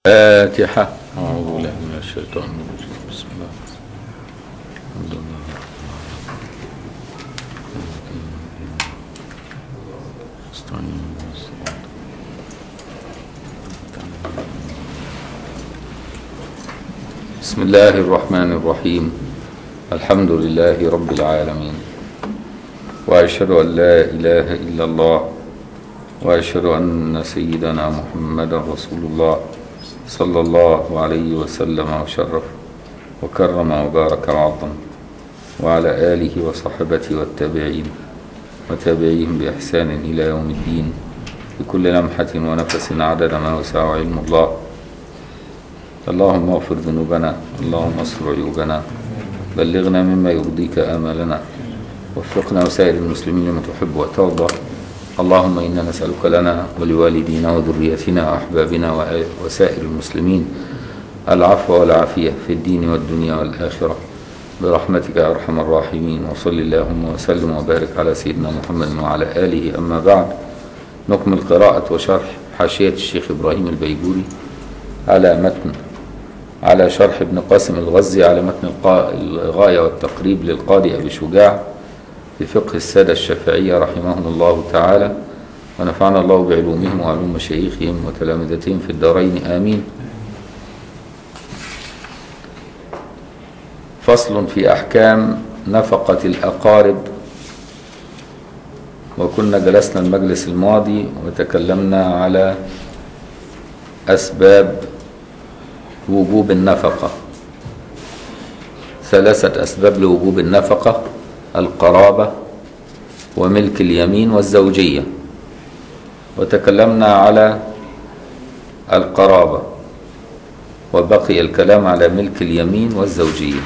فاتحة أعوذ بالله من الشيطان الرجيم بسم الله الحمد لله استعين بالصراط. بسم الله الرحمن الرحيم الحمد لله رب العالمين وأشهد أن لا إله إلا الله وأشهد أن سيدنا محمد رسول الله صلى الله عليه وسلم وشرف وكرم وبارك وعظم وعلى آله وصحبته والتابعين وتابعيهم بإحسان إلى يوم الدين بكل لمحة ونفس عدد ما وسع علم الله اللهم اغفر ذنوبنا اللهم استر عيوبنا بلغنا مما يرضيك آمالنا وفقنا وسائر المسلمين لما تحب وترضى اللهم إنا نسألك لنا ولوالدينا وذريتنا وأحبابنا وسائر المسلمين العفو والعافية في الدين والدنيا والآخرة برحمتك يا أرحم الراحمين وصل اللهم وسلم وبارك على سيدنا محمد وعلى آله أما بعد نكمل قراءة وشرح حاشية الشيخ إبراهيم البيجوري على متن على شرح ابن قاسم الغزي على متن الغاية والتقريب للقاضي أبي شجاع في فقه السادة الشافعية رحمهم الله تعالى ونفعنا الله بعلومهم وعلوم مشايخهم وتلامذتهم في الدارين آمين فصل في أحكام نفقة الأقارب وكنا جلسنا المجلس الماضي وتكلمنا على أسباب وجوب النفقة ثلاثة أسباب لوجوب النفقة القرابة وملك اليمين والزوجية وتكلمنا على القرابة وبقي الكلام على ملك اليمين والزوجية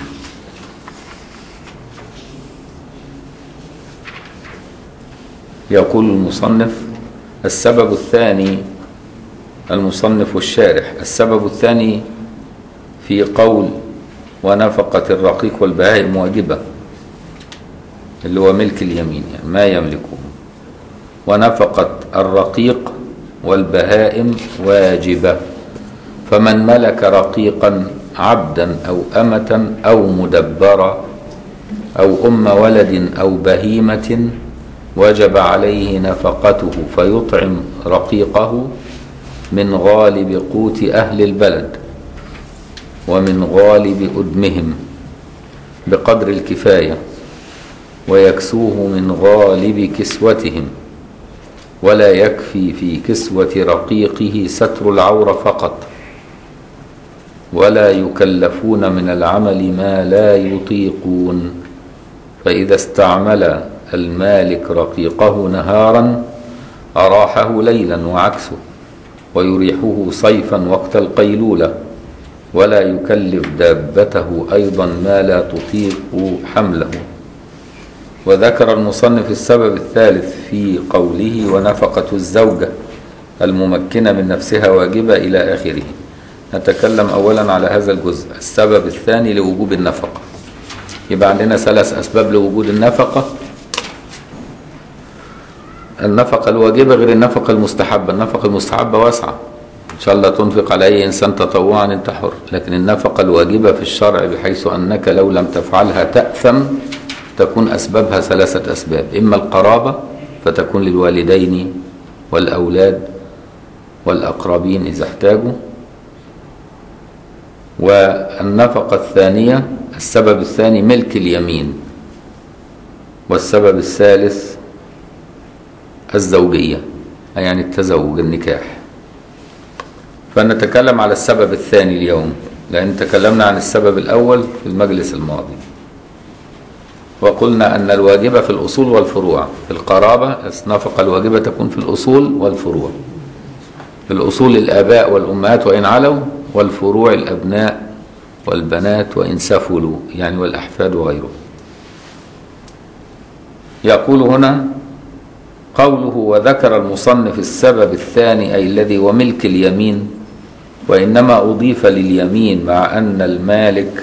يقول المصنف السبب الثاني المصنف الشارح السبب الثاني في قول ونفقة الرقيق والبهائم واجبة اللي هو ملك اليمين يعني ما يملكه ونفقة الرقيق والبهائم واجبة فمن ملك رقيقا عبدا أو أمة أو مدبرا أو أم ولد أو بهيمة وجب عليه نفقته فيطعم رقيقه من غالب قوت أهل البلد ومن غالب أدمهم بقدر الكفاية ويكسوه من غالب كسوتهم ولا يكفي في كسوة رقيقه ستر العورة فقط ولا يكلفون من العمل ما لا يطيقون فإذا استعمل المالك رقيقه نهارا أراحه ليلا وعكسه ويريحه صيفا وقت القيلولة ولا يكلف دابته أيضا ما لا تطيق حمله وذكر المصنف السبب الثالث في قوله ونفقة الزوجة الممكنة من نفسها واجبة إلى آخره نتكلم أولا على هذا الجزء السبب الثاني لوجوب النفقة يبقى عندنا ثلاث أسباب لوجود النفقة النفقة الواجبة غير النفقة المستحبة النفقة المستحبة واسعة إن شاء الله تنفق على أي إنسان تطوعا أنت حر لكن النفقة الواجبة في الشرع بحيث أنك لو لم تفعلها تأثم تكون أسبابها ثلاثة أسباب إما القرابة فتكون للوالدين والأولاد والأقربين إذا احتاجوا والنفقة الثانية السبب الثاني ملك اليمين والسبب الثالث الزوجية يعني التزوج النكاح فنتكلم على السبب الثاني اليوم لأن تكلمنا عن السبب الأول في المجلس الماضي وقلنا أن الواجبة في الأصول والفروع في القرابة النفقة الواجبة تكون في الأصول والفروع في الأصول الآباء والأمهات وإن علوا والفروع الأبناء والبنات وإن سفلوا يعني والأحفاد وغيره يقول هنا قوله وذكر المصنف السبب الثاني أي الذي وملك اليمين وإنما أضيف لليمين مع أن المالك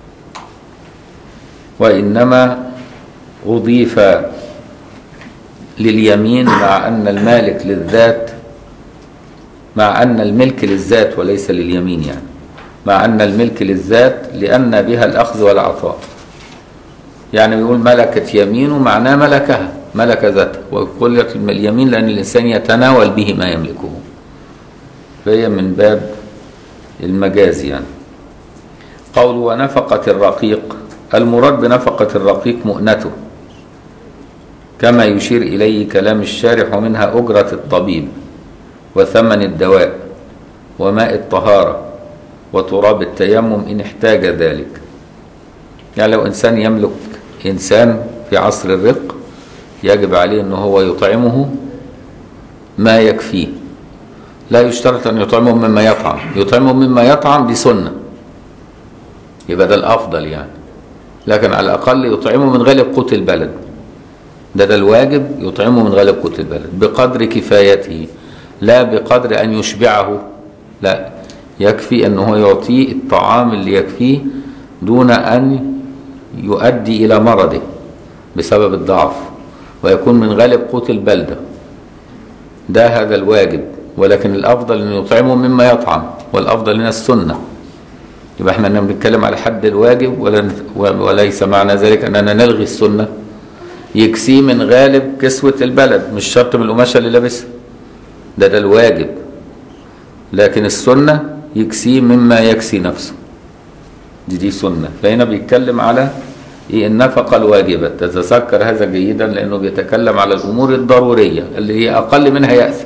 وإنما أضيف لليمين مع أن المالك للذات مع أن الملك للذات وليس لليمين يعني مع أن الملك للذات لأن بها الأخذ والعطاء يعني بيقول ملكت يمينه معناه ملكها ملك ذاته وقلت اليمين لأن الإنسان يتناول به ما يملكه فهي من باب المجاز يعني قول ونفقة الرقيق المراد بنفقة الرقيق مؤنته كما يشير إليه كلام الشارح ومنها أجرة الطبيب وثمن الدواء وماء الطهارة وتراب التيمم إن احتاج ذلك يعني لو إنسان يملك إنسان في عصر الرق يجب عليه أنه هو يطعمه ما يكفيه لا يشترط أن يطعمه مما يطعم يطعمه مما يطعم دي سنة يبقى ده الأفضل يعني لكن على الأقل يطعمه من غالب قوت البلد ده ده الواجب يطعمه من غالب قوت البلد بقدر كفايته لا بقدر أن يشبعه لا يكفي أنه يعطيه الطعام اللي يكفيه دون أن يؤدي إلى مرضه بسبب الضعف ويكون من غالب قوت البلدة ده هذا الواجب ولكن الأفضل أن يطعمه مما يطعم والأفضل لنا السنة يبقى احنا بنتكلم على حد الواجب ولا وليس معنى ذلك أننا نلغي السنة يكسيه من غالب كسوة البلد مش شرط من القماشة اللي لابسها ده ده الواجب لكن السنة يكسيه مما يكسي نفسه دي دي سنة فهنا بيتكلم على إيه النفقة الواجبة تتذكر هذا جيدا لأنه بيتكلم على الأمور الضرورية اللي هي أقل منها يأثم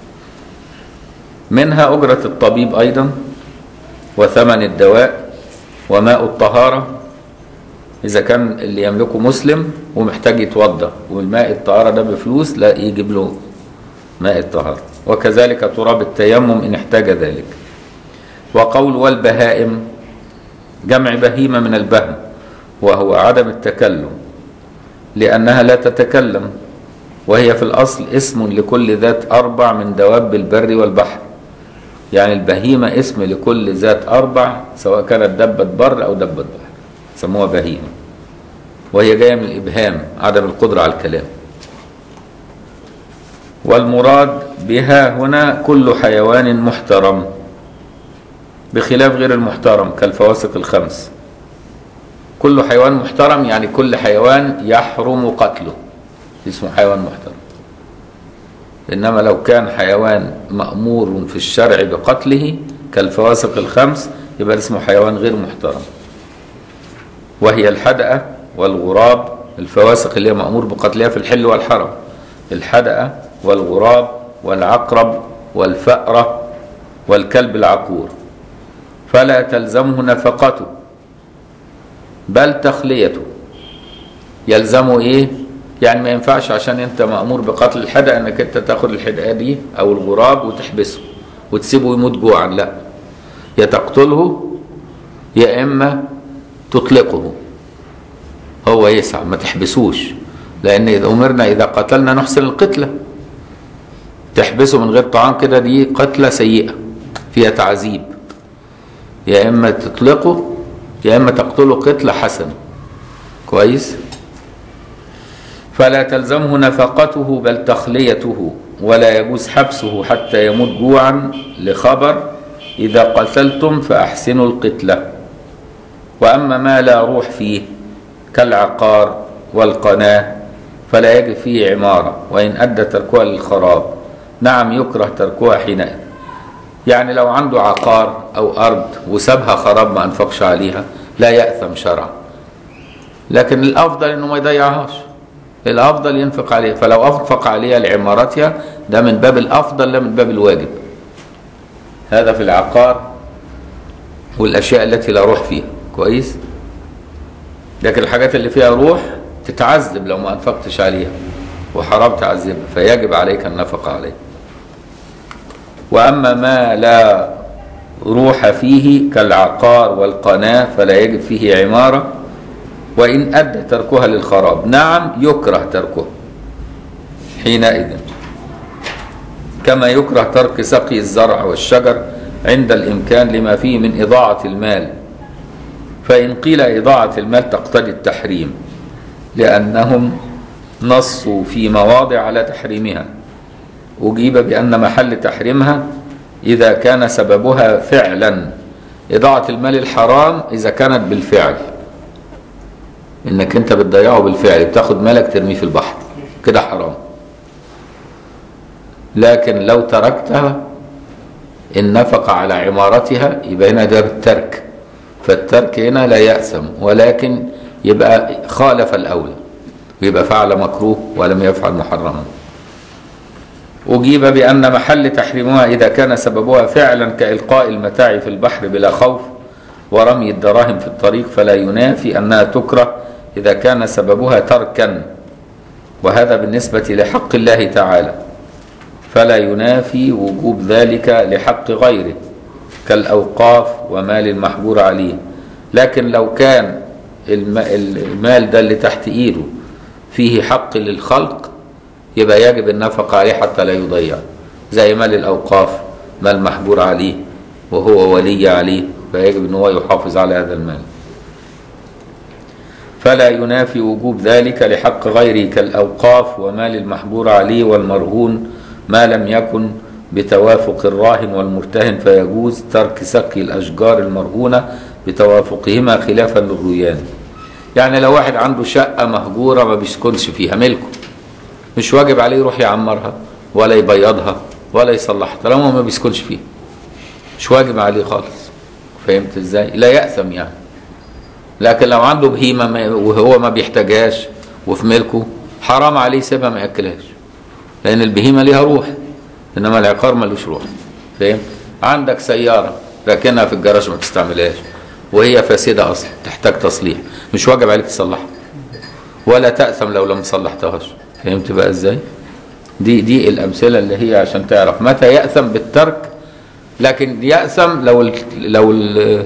منها أجرة الطبيب أيضا وثمن الدواء وماء الطهارة إذا كان اللي يملكه مسلم ومحتاج يتوضأ والماء الطهارة ده بفلوس لا يجيب له ماء الطهارة وكذلك تراب التيمم إن احتاج ذلك وقول والبهائم جمع بهيمة من البهم وهو عدم التكلم لأنها لا تتكلم وهي في الأصل اسم لكل ذات أربع من دواب البر والبحر يعني البهيمة اسم لكل ذات أربع سواء كانت دبة بر أو دبة بحر سموها بهيمة وهي جاية من الإبهام عدم القدرة على الكلام والمراد بها هنا كل حيوان محترم بخلاف غير المحترم كالفواسق الخمس كل حيوان محترم يعني كل حيوان يحرم قتله اسمه حيوان محترم إنما لو كان حيوان مأمور في الشرع بقتله كالفواسق الخمس يبقى اسمه حيوان غير محترم وهي الحدقة والغراب الفواسق اللي هي مأمور بقتلها في الحل والحرم الحدقة والغراب والعقرب والفأرة والكلب العقور فلا تلزمه نفقته بل تخليته يلزمه ايه يعني ما ينفعش عشان انت مأمور بقتل الحدقة انك انت تاخد الحدقة دي او الغراب وتحبسه وتسيبه يموت جوعا لا يا تقتله يا اما تطلقه هو يسعى ما تحبسوش لان اذا امرنا اذا قتلنا نحسن القتله تحبسه من غير طعام كده دي قتله سيئه فيها تعذيب يا اما تطلقه يا اما تقتله قتله حسنه كويس فلا تلزمه نفقته بل تخليته ولا يجوز حبسه حتى يموت جوعا لخبر اذا قتلتم فاحسنوا القتله واما ما لا روح فيه كالعقار والقناه فلا يجب فيه عماره وان ادى تركها للخراب نعم يكره تركها حينئذ يعني لو عنده عقار او ارض وسابها خراب ما انفقش عليها لا ياثم شرعا لكن الافضل انه ما يضيعهاش الافضل ينفق عليها فلو انفق عليها لعمارتها ده من باب الافضل لا من باب الواجب هذا في العقار والاشياء التي لا روح فيها كويس لكن الحاجات اللي فيها روح تتعذب لو ما انفقتش عليها وحرام تعذبها فيجب عليك النفقه عليها واما ما لا روح فيه كالعقار والقناه فلا يجب فيه عماره وان ادى تركها للخراب نعم يكره تركها حينئذ كما يكره ترك سقي الزرع والشجر عند الامكان لما فيه من اضاعه المال فان قيل اضاعه المال تقتضي التحريم لانهم نصوا في مواضع على تحريمها أجيب بأن محل تحريمها إذا كان سببها فعلا إضاعة المال الحرام إذا كانت بالفعل إنك أنت بتضيعه بالفعل بتاخد مالك ترميه في البحر كده حرام لكن لو تركتها إن نفق على عمارتها يبقى هنا ده الترك فالترك هنا لا يأثم ولكن يبقى خالف الأولى ويبقى فعل مكروه ولم يفعل محرما أجيب بأن محل تحريمها إذا كان سببها فعلا كإلقاء المتاع في البحر بلا خوف ورمي الدراهم في الطريق فلا ينافي أنها تكره إذا كان سببها تركا وهذا بالنسبة لحق الله تعالى فلا ينافي وجوب ذلك لحق غيره كالأوقاف ومال المحجور عليه لكن لو كان الم- المال ده اللي تحت إيده فيه حق للخلق يبقى يجب النفقة عليه حتى لا يضيع زي مال الأوقاف مال محجور عليه وهو ولي عليه فيجب أن هو يحافظ على هذا المال فلا ينافي وجوب ذلك لحق غيره كالأوقاف ومال المحجور عليه والمرهون ما لم يكن بتوافق الراهن والمرتهن فيجوز ترك سقي الأشجار المرهونة بتوافقهما خلافا للريان يعني لو واحد عنده شقة مهجورة ما بيسكنش فيها ملكه مش واجب عليه يروح يعمرها ولا يبيضها ولا يصلحها طالما ما بيسكنش فيها مش واجب عليه خالص فهمت ازاي لا يأثم يعني لكن لو عنده بهيمة ما- وهو ما بيحتاجهاش وفي ملكه حرام عليه يسيبها ما ياكلهاش لأن البهيمة ليها روح إنما العقار ملوش روح فاهم عندك سيارة راكنها في الجراج ما بتستعملهاش وهي فاسدة أصلا تحتاج تصليح مش واجب عليك تصلحها ولا تأثم لو لم صلحتهاش فهمت بقى ازاي دي دي الأمثلة اللي هي عشان تعرف متى يأثم بالترك لكن يأثم لو ال لو ال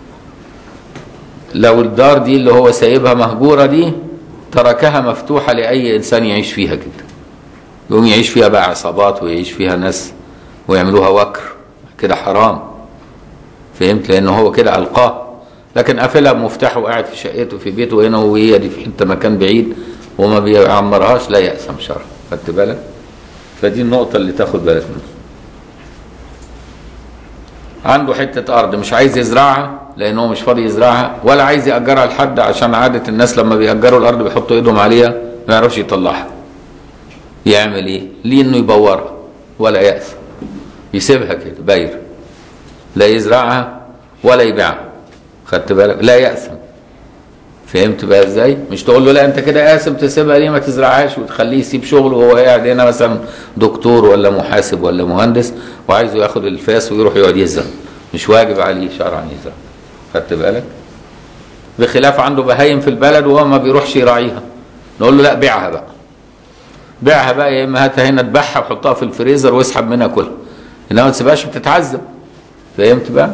لو الدار دي اللي هو سايبها مهجورة دي تركها مفتوحة لأي إنسان يعيش فيها كده يقوم يعيش فيها بقى عصابات ويعيش فيها ناس ويعملوها وكر كده حرام فهمت لأن هو كده ألقاه لكن قافلها بمفتاحه وقاعد في شقته في بيته هنا وهي دي في حتة مكان بعيد وما بيعمرهاش لا يأسم شرع خدت بالك فدي النقطة اللي تاخد بالك منها عنده حتة أرض مش عايز يزرعها لأن هو مش فاضي يزرعها ولا عايز يأجرها لحد عشان عادة الناس لما بيأجروا الأرض بيحطوا إيدهم عليها ما يعرفش يطلعها يعمل إيه؟ ليه إنه يبورها ولا يأس يسيبها كده باير لا يزرعها ولا يبيعها خدت بالك لا يأسم فهمت بقى ازاي مش تقول له لا انت كده قاسم تسيبها ليه ما تزرعهاش وتخليه يسيب شغله وهو قاعد هنا مثلا دكتور ولا محاسب ولا مهندس وعايزه ياخد الفاس ويروح يقعد يزرع مش واجب عليه شرعا يزرع خدت بالك بخلاف عنده بهايم في البلد وهو ما بيروحش يراعيها نقول له لا بيعها بقى بيعها بقى يا اما هاتها هنا تبيعها وحطها في الفريزر واسحب منها كلها انما ما تسيبهاش بتتعذب فهمت بقى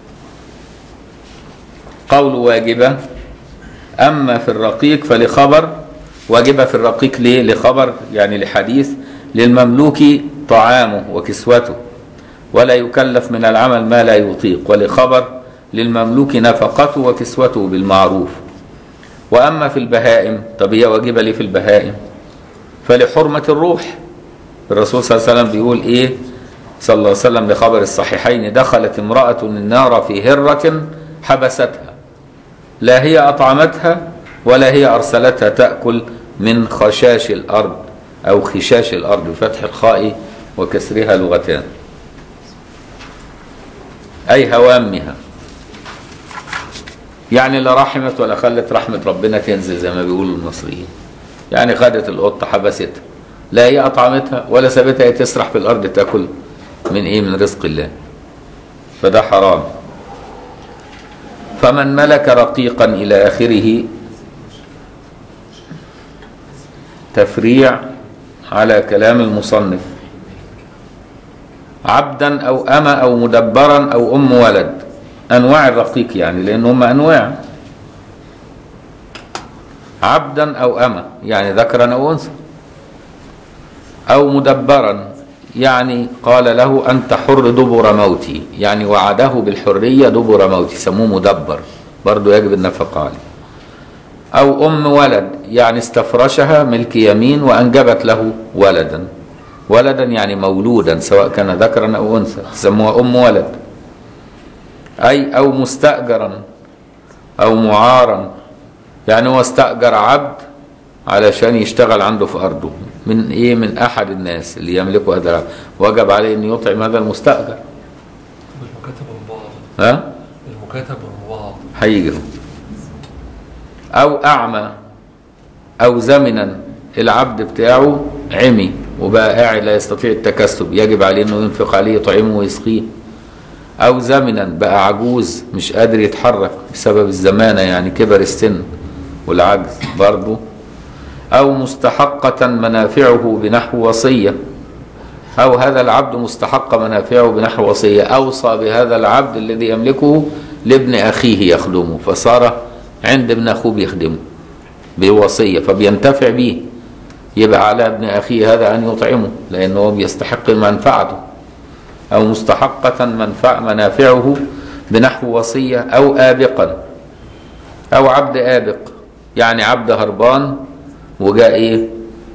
قول واجبة أما في الرقيق فلخبر واجبة في الرقيق ليه لخبر يعني لحديث للمملوك طعامه وكسوته ولا يكلف من العمل ما لا يطيق ولخبر للمملوك نفقته وكسوته بالمعروف وأما في البهائم طب هي واجبة ليه في البهائم فلحرمة الروح الرسول صلى الله عليه وسلم بيقول إيه صلى الله عليه وسلم لخبر الصحيحين دخلت امرأة النار في هرة حبستها لا هي أطعمتها ولا هي أرسلتها تأكل من خشاش الأرض أو خشاش الأرض بفتح الخاء وكسرها لغتان أي هوامها يعني لا رحمت ولا خلت رحمة ربنا تنزل زي ما بيقولوا المصريين يعني خدت القطة حبستها لا هي أطعمتها ولا سابتها هي تسرح في الأرض تأكل من إيه من رزق الله فده حرام فمن ملك رقيقا إلى آخره تفريع على كلام المصنف عبدا أو أما أو مدبرا أو أم ولد أنواع الرقيق يعني لأن هم أنواع عبدا أو أما يعني ذكرا أو أنثى أو مدبرا يعني قال له أنت حر دبر موتي يعني وعده بالحرية دبر موتي سموه مدبر برضو يجب النفقة عليه أو أم ولد يعني استفرشها ملك يمين وأنجبت له ولدا ولدا يعني مولودا سواء كان ذكرا أو أنثى تسموها أم ولد أي أو مستأجرا أو معارا يعني هو استأجر عبد علشان يشتغل عنده في أرضه من إيه من أحد الناس اللي يملكوا هذا العبد وجب عليه أن يطعم هذا المستأجر المكاتب من بعض ها المكاتب من بعض هيجروا أو أعمى أو زمنا العبد بتاعه عمي وبقى قاعد لا يستطيع التكسب يجب عليه انه ينفق عليه يطعمه ويسقيه او زمنا بقى عجوز مش قادر يتحرك بسبب الزمانه يعني كبر السن والعجز برضه او مستحقه منافعه بنحو وصيه او هذا العبد مستحق منافعه بنحو وصيه اوصى بهذا العبد الذي يملكه لابن اخيه يخدمه فصار عند ابن اخوه بيخدمه بوصيه فبينتفع به يبقى على ابن اخيه هذا ان يطعمه لانه هو بيستحق منفعته او مستحقه منفع منافعه بنحو وصيه او ابقا او عبد ابق يعني عبد هربان وجاء ايه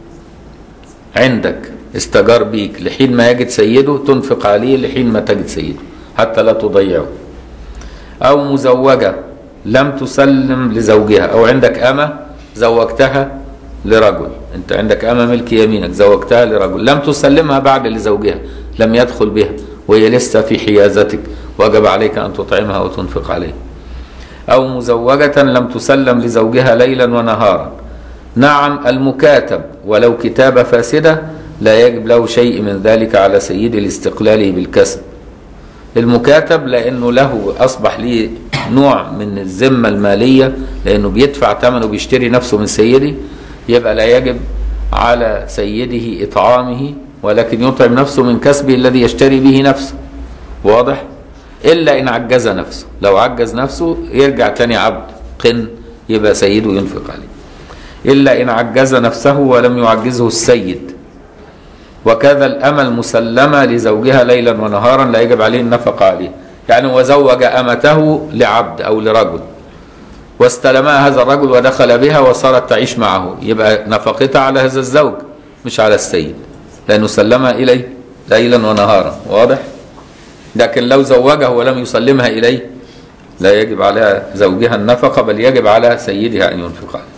عندك استجار بيك لحين ما يجد سيده تنفق عليه لحين ما تجد سيده حتى لا تضيعه او مزوجه لم تسلم لزوجها او عندك امه زوجتها لرجل انت عندك امه ملك يمينك زوجتها لرجل لم تسلمها بعد لزوجها لم يدخل بها وهي لسه في حيازتك وجب عليك ان تطعمها وتنفق عليها او مزوجه لم تسلم لزوجها ليلا ونهارا نعم المكاتب ولو كتابه فاسده لا يجب له شيء من ذلك على سيد الاستقلال بالكسب المكاتب لانه له اصبح ليه نوع من الذمه الماليه لانه بيدفع ثمنه بيشتري نفسه من سيده يبقى لا يجب على سيده اطعامه ولكن يطعم نفسه من كسبه الذي يشتري به نفسه واضح الا ان عجز نفسه لو عجز نفسه يرجع تاني عبد قن يبقى سيده ينفق عليه الا ان عجز نفسه ولم يعجزه السيد وكذا الأمة مسلمة لزوجها ليلا ونهارا لا يجب عليه النفقة عليه يعني وزوج أمته لعبد أو لرجل واستلمها هذا الرجل ودخل بها وصارت تعيش معه يبقى نفقتها على هذا الزوج مش على السيد لأنه سلمها إليه ليلا ونهارا واضح لكن لو زوجه ولم يسلمها إليه لا يجب على زوجها النفقة بل يجب على سيدها أن ينفق عليه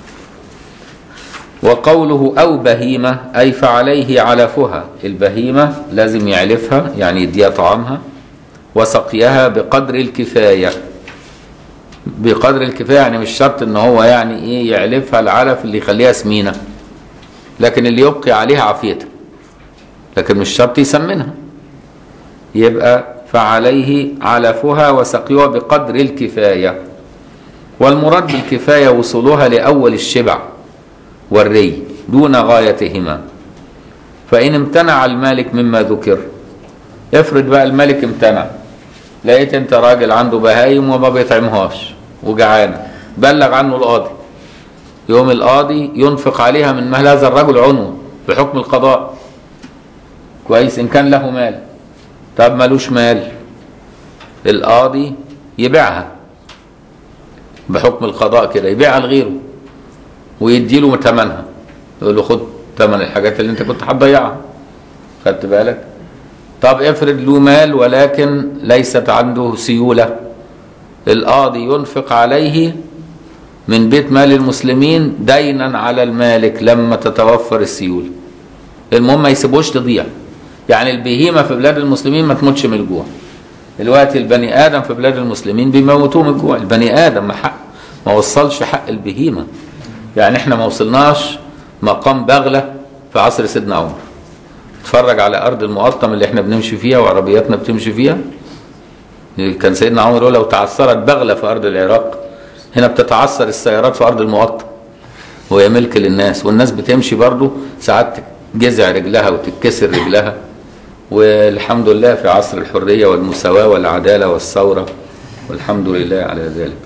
وقوله أو بهيمة أي فعليه علفها البهيمة لازم يعلفها يعني يديها طعامها وسقيها بقدر الكفاية بقدر الكفاية يعني مش شرط ان هو يعني ايه يعلفها العلف اللي يخليها سمينة لكن اللي يبقي عليها عافيتها لكن مش شرط يسمنها يبقى فعليه علفها وسقيها بقدر الكفاية والمراد بالكفاية وصولها لأول الشبع والري دون غايتهما فإن امتنع المالك مما ذكر افرض بقى الملك امتنع لقيت انت راجل عنده بهايم وما بيطعمهاش وجعانه بلغ عنه القاضي يوم القاضي ينفق عليها من مال هذا الرجل عنوه بحكم القضاء كويس ان كان له مال طب ملوش مال القاضي يبيعها بحكم القضاء كده يبيعها لغيره ويدي له ثمنها يقول له خد ثمن الحاجات اللي انت كنت هتضيعها خدت بالك طب افرض له مال ولكن ليست عنده سيولة القاضي ينفق عليه من بيت مال المسلمين دينا على المالك لما تتوفر السيولة المهم ما يسيبوش تضيع يعني البهيمة في بلاد المسلمين ما تموتش من الجوع دلوقتي البني آدم في بلاد المسلمين بيموتوه من الجوع البني آدم ما حق ما وصلش حق البهيمة يعني احنا ما وصلناش مقام بغلة في عصر سيدنا عمر اتفرج على ارض المقطم اللي احنا بنمشي فيها وعربياتنا بتمشي فيها كان سيدنا عمر يقول لو تعثرت بغلة في ارض العراق هنا بتتعثر السيارات في ارض المقطم وهي ملك للناس والناس بتمشي برضو ساعات جزع رجلها وتتكسر رجلها والحمد لله في عصر الحرية والمساواة والعدالة والثورة والحمد لله على ذلك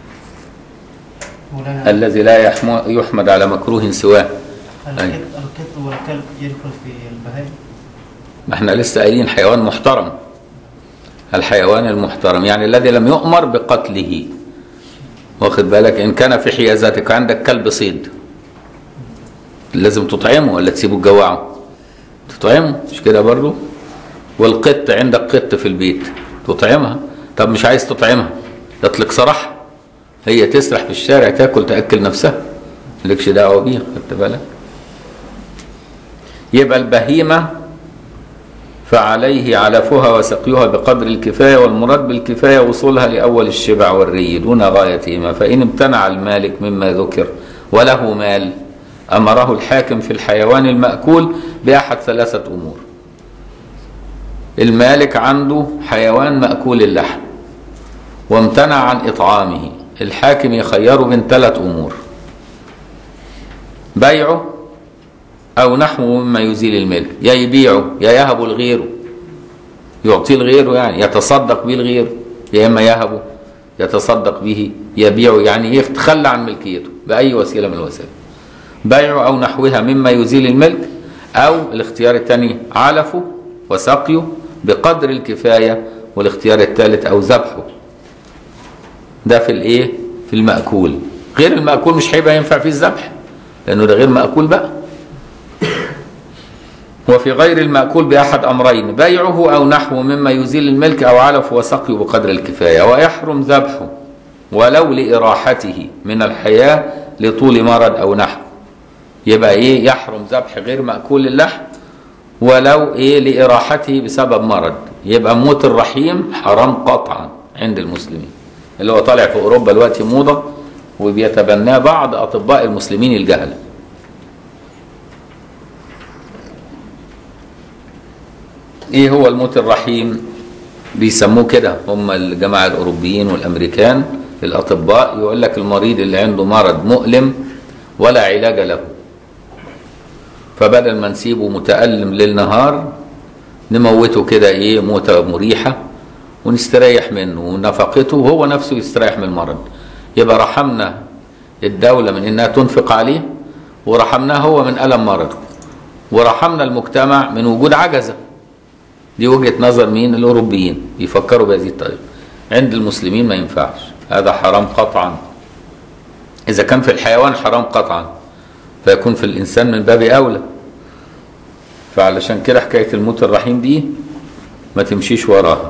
مولانا الذي لا يحمو- يحمد على مكروه سواه الكتب الكتب والكلب يدخل في البهائم ما احنا لسه قايلين حيوان محترم الحيوان المحترم يعني الذي لم يؤمر بقتله واخد بالك ان كان في حيازاتك عندك كلب صيد لازم تطعمه ولا تسيبه تجوعه تطعمه مش كده برضه والقط عندك قط في البيت تطعمها طب مش عايز تطعمها تطلق سراحها هي تسرح في الشارع تاكل تاكل نفسها مالكش دعوه بيها خدت بالك يبقى البهيمه فعليه علفها وسقيها بقدر الكفايه والمراد بالكفايه وصولها لاول الشبع والري دون غايتهما فان امتنع المالك مما ذكر وله مال امره الحاكم في الحيوان الماكول باحد ثلاثه امور المالك عنده حيوان ماكول اللحم وامتنع عن اطعامه الحاكم يخيره بين ثلاث امور بيعه او نحوه مما يزيل الملك يا يبيعه يا يهبه لغيره يعطيه لغيره يعني يتصدق به لغيره يا اما يهبه يتصدق به يبيعه يعني يتخلى عن ملكيته باي وسيله من الوسائل بيعه او نحوها مما يزيل الملك او الاختيار الثاني علفه وسقيه بقدر الكفايه والاختيار الثالث او ذبحه ده في الايه في المأكول غير المأكول مش هيبقى ينفع فيه الذبح لانه ده غير مأكول بقى وفي غير المأكول بأحد أمرين بيعه أو نحوه مما يزيل الملك أو علف وسقيه بقدر الكفاية ويحرم ذبحه ولو لإراحته من الحياة لطول مرض أو نحو يبقى إيه يحرم ذبح غير مأكول اللحم ولو إيه لإراحته بسبب مرض يبقى موت الرحيم حرام قطعا عند المسلمين اللي هو طالع في أوروبا دلوقتي موضة وبيتبناه بعض أطباء المسلمين الجهله ايه هو الموت الرحيم بيسموه كده هم الجماعه الاوروبيين والامريكان الاطباء يقول لك المريض اللي عنده مرض مؤلم ولا علاج له فبدل ما نسيبه متألم ليل نهار نموته كده ايه موتة مريحة ونستريح منه ونفقته وهو نفسه يستريح من المرض يبقى رحمنا الدولة من انها تنفق عليه ورحمناه هو من ألم مرضه ورحمنا المجتمع من وجود عجزه دي وجهه نظر مين الاوروبيين بيفكروا بهذه الطريقه عند المسلمين ما ينفعش هذا حرام قطعا اذا كان في الحيوان حرام قطعا فيكون في الانسان من باب اولى فعلشان كده حكايه الموت الرحيم دي ما تمشيش وراها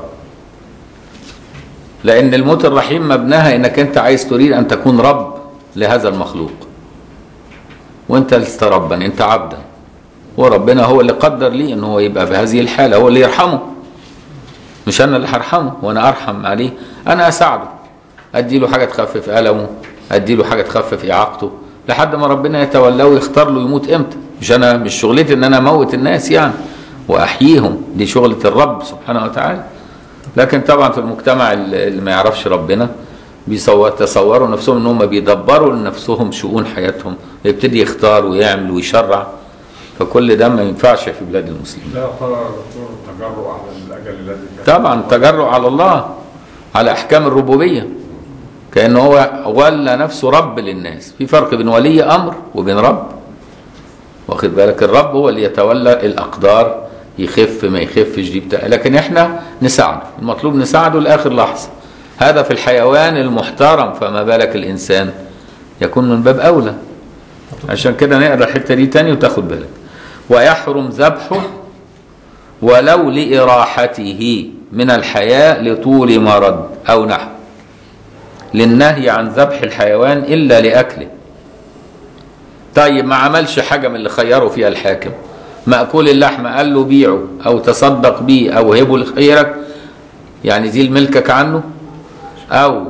لان الموت الرحيم مبناها انك انت عايز تريد ان تكون رب لهذا المخلوق وانت لست ربا انت عبدا وربنا هو اللي قدر لي ان هو يبقى بهذه الحاله هو اللي يرحمه مش انا اللي هرحمه وانا ارحم عليه انا اساعده ادي له حاجه تخفف المه ادي له حاجه تخفف اعاقته لحد ما ربنا يتولاه ويختار له يموت امتى مش انا مش شغلتي ان انا اموت الناس يعني واحييهم دي شغله الرب سبحانه وتعالى لكن طبعا في المجتمع اللي ما يعرفش ربنا بيتصوروا نفسهم ان هم بيدبروا لنفسهم شؤون حياتهم يبتدي يختار ويعمل ويشرع فكل ده ما ينفعش في بلاد المسلمين لا يعتبر يا دكتور تجرؤ على الاجل الذي كان طبعا تجرؤ على الله على احكام الربوبيه كانه هو ولى نفسه رب للناس في فرق بين ولي امر وبين رب واخد بالك الرب هو اللي يتولى الاقدار يخف ما يخفش دي بتاع لكن احنا نساعده المطلوب نساعده لاخر لحظه هذا في الحيوان المحترم فما بالك الانسان يكون من باب اولى عشان كده نقرا الحته دي تاني وتاخد بالك ويحرم ذبحه ولو لإراحته من الحياة لطول مرض أو نحو للنهي عن ذبح الحيوان إلا لأكله طيب ما عملش حاجة من اللي خيره فيها الحاكم مأكول اللحم قال له بيعه أو تصدق بيه أو هبه لخيرك يعني زيل ملكك عنه أو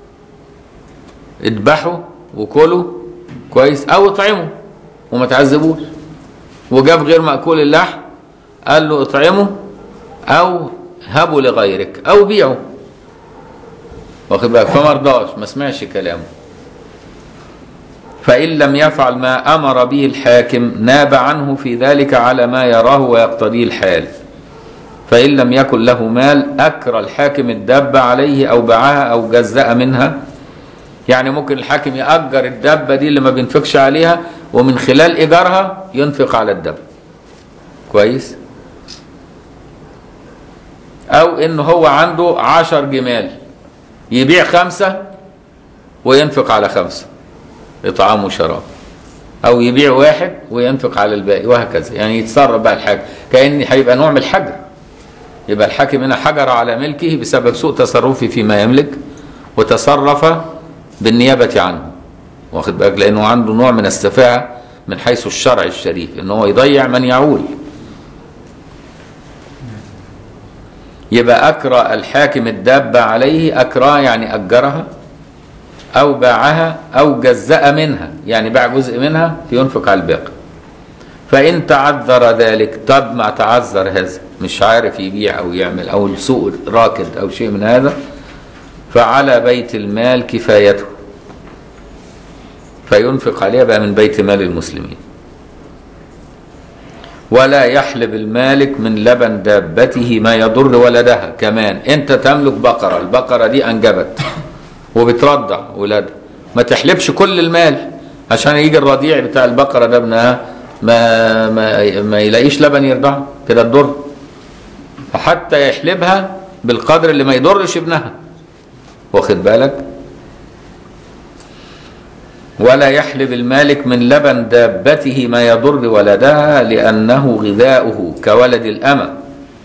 اذبحه وكله كويس أو اطعمه وما تعذبوش وجاب غير مأكول اللحم قال له اطعمه او هبه لغيرك او بيعه واخد بالك فما رضاش ما سمعش كلامه فإن لم يفعل ما أمر به الحاكم ناب عنه في ذلك على ما يراه ويقتضيه الحال فإن لم يكن له مال أكرى الحاكم الدابة عليه أو باعها أو جزأ منها يعني ممكن الحاكم يأجر الدابة دي اللي ما بينفقش عليها ومن خلال إيجارها ينفق على الدابة كويس أو إن هو عنده عشر جمال يبيع خمسة وينفق على خمسة إطعام وشراب أو يبيع واحد وينفق على الباقي وهكذا يعني يتصرف بقى الحاكم كأن هيبقى نوع من الحجر يبقى الحاكم هنا حجر على ملكه بسبب سوء تصرفه فيما يملك وتصرف بالنيابة عنه واخد بالك لأنه عنده نوع من السفاهة من حيث الشرع الشريف إن هو يضيع من يعول يبقى أكرى الحاكم الدابة عليه أكرى يعني أجرها أو باعها أو جزأ منها يعني باع جزء منها فينفق على الباقي فإن تعذر ذلك طب ما تعذر هذا مش عارف يبيع أو يعمل أو السوق راكد أو شيء من هذا فعلى بيت المال كفايته فينفق عليها بقى من بيت مال المسلمين ولا يحلب المالك من لبن دابته ما يضر ولدها كمان انت تملك بقرة البقرة دي انجبت وبترضع ولادها ما تحلبش كل المال عشان يجي الرضيع بتاع البقرة ده ابنها ما ما ما يلاقيش لبن يرضعه كده تضر فحتى يحلبها بالقدر اللي ما يضرش ابنها واخد بالك ولا يحلب المالك من لبن دابته ما يضر ولدها لأنه غذاؤه كولد الأمة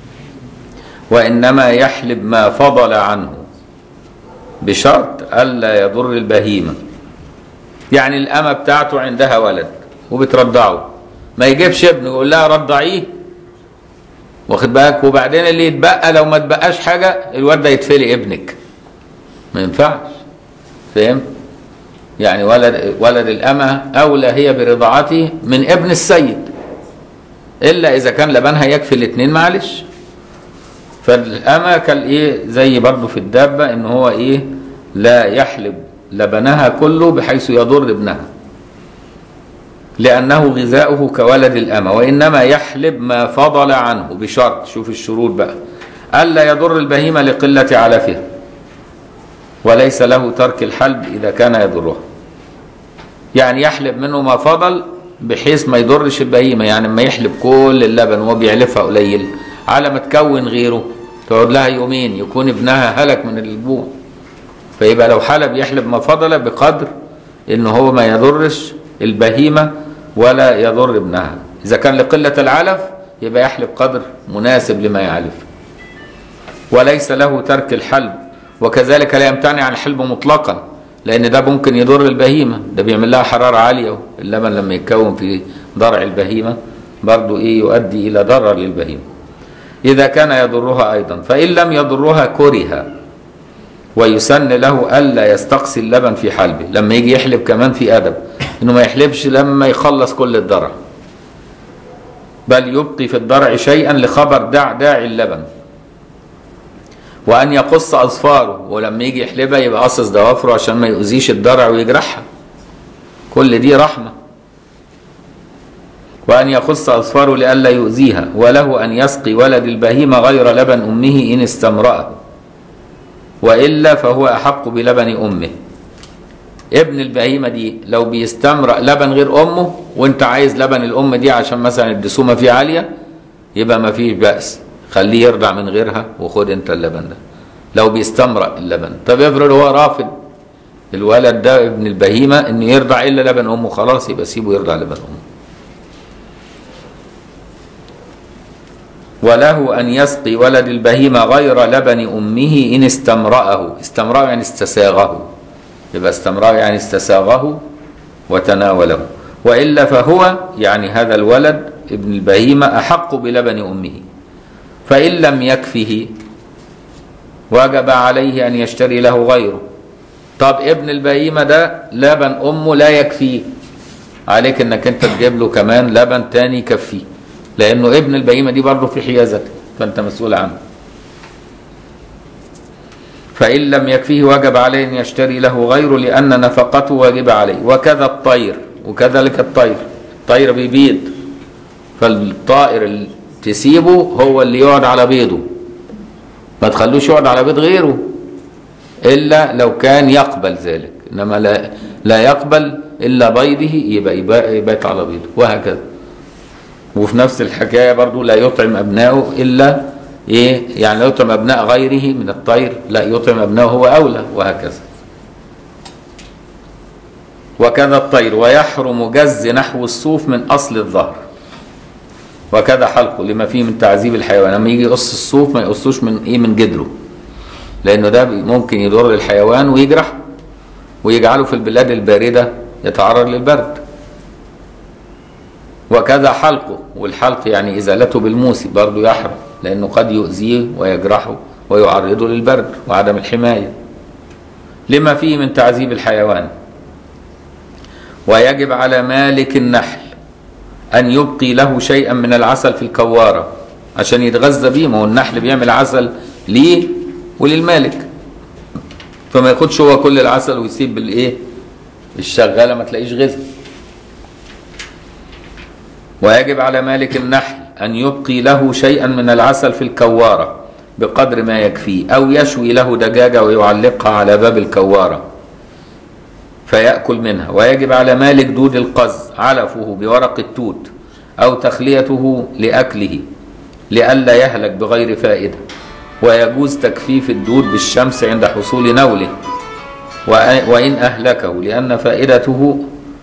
وإنما يحلب ما فضل عنه بشرط ألا يضر البهيمة يعني الأمة بتاعته عندها ولد وبترضعه ما يجيبش ابنه يقول لها رضعيه واخد بالك وبعدين اللي يتبقى لو ما تبقاش حاجة الواد ده يتفلي ابنك ما ينفعش فهمت يعني ولد ولد الأمة أولى هي برضاعته من ابن السيد إلا إذا كان لبنها يكفي الاثنين معلش فالأمة كان إيه زي برضه في الدابة إن هو إيه لا يحلب لبنها كله بحيث يضر ابنها لأنه غذاؤه كولد الأمة وإنما يحلب ما فضل عنه بشرط شوف الشروط بقى ألا يضر البهيمة لقلة علفها وليس له ترك الحلب إذا كان يضرها يعني يحلب منه ما فضل بحيث ما يضرش البهيمة يعني ما يحلب كل اللبن وهو بيعلفها قليل على ما تكون غيره تقعد لها يومين يكون ابنها هلك من الجوع فيبقى لو حلب يحلب ما فضل بقدر ان هو ما يضرش البهيمة ولا يضر ابنها اذا كان لقلة العلف يبقى يحلب قدر مناسب لما يعلف وليس له ترك الحلب وكذلك لا يمتنع عن الحلب مطلقا لان ده ممكن يضر البهيمه ده بيعمل لها حراره عاليه اللبن لما يتكون في ضرع البهيمه برضو ايه يؤدي الى ضرر للبهيمه اذا كان يضرها ايضا فان لم يضرها كره ويسن له الا يستقصي اللبن في حلبه لما يجي يحلب كمان في ادب انه ما يحلبش لما يخلص كل الضرع بل يبقي في الضرع شيئا لخبر دع داعي اللبن وان يقص اظفاره ولما يجي يحلبها يبقى قصص ضوافره عشان ما يؤذيش الضرع ويجرحها كل دي رحمه وان يقص اظفاره لئلا يؤذيها وله ان يسقي ولد البهيمه غير لبن امه ان استمرأ والا فهو احق بلبن امه ابن البهيمه دي لو بيستمرأ لبن غير امه وانت عايز لبن الام دي عشان مثلا الدسومه فيه عاليه يبقى ما فيش بأس خليه يرضع من غيرها وخد انت اللبن ده لو بيستمرأ اللبن طب افرض هو رافض الولد ده ابن البهيمة انه يرضع الا لبن امه خلاص يبقى سيبه يرضع لبن امه وله ان يسقي ولد البهيمة غير لبن امه ان استمرأه استمرأه يعني استساغه يبقى استمرأه يعني استساغه وتناوله وإلا فهو يعني هذا الولد ابن البهيمة أحق بلبن أمه فإن لم يكفه وجب عليه أن يشتري له غيره طب ابن البهيمة ده لبن أمه لا يكفيه عليك انك انت تجيب له كمان لبن تاني يكفيه لانه ابن البهيمة دي برضه في حيازته فانت مسؤول عنه فإن لم يكفيه وجب عليه أن يشتري له غيره لأن نفقته واجبة عليه وكذا الطير وكذلك الطير الطير بيبيض فالطائر اللي تسيبه هو اللي يقعد على بيضه ما تخلوش يقعد على بيض غيره إلا لو كان يقبل ذلك إنما لا, لا يقبل إلا بيضه يبقى يبقى يبات على بيضه وهكذا وفي نفس الحكاية برضو لا يطعم أبنائه إلا إيه يعني لا يطعم أبناء غيره من الطير لا يطعم أبنائه هو أولى وهكذا وكذا الطير ويحرم جز نحو الصوف من أصل الظهر وكذا حلقه لما فيه من تعذيب الحيوان لما يجي يقص الصوف ما يقصوش من ايه من جدره لانه ده بي- ممكن يضر الحيوان ويجرح ويجعله في البلاد الباردة يتعرض للبرد وكذا حلقه والحلق يعني إزالته بالموس برضه يحرم لأنه قد يؤذيه ويجرحه ويعرضه للبرد وعدم الحماية لما فيه من تعذيب الحيوان ويجب على مالك النحل أن يبقي له شيئا من العسل في الكوارة عشان يتغذى بيه ما هو النحل بيعمل عسل ليه وللمالك فما ياخدش هو كل العسل ويسيب بالايه الشغاله ما تلاقيش غذاء ويجب على مالك النحل ان يبقي له شيئا من العسل في الكواره بقدر ما يكفيه او يشوي له دجاجه ويعلقها على باب الكواره فيأكل منها ويجب على مالك دود القز علفه بورق التوت أو تخليته لأكله لئلا يهلك بغير فائدة ويجوز تكفيف الدود بالشمس عند حصول نوله وأ- وإن أهلكه لأن فائدته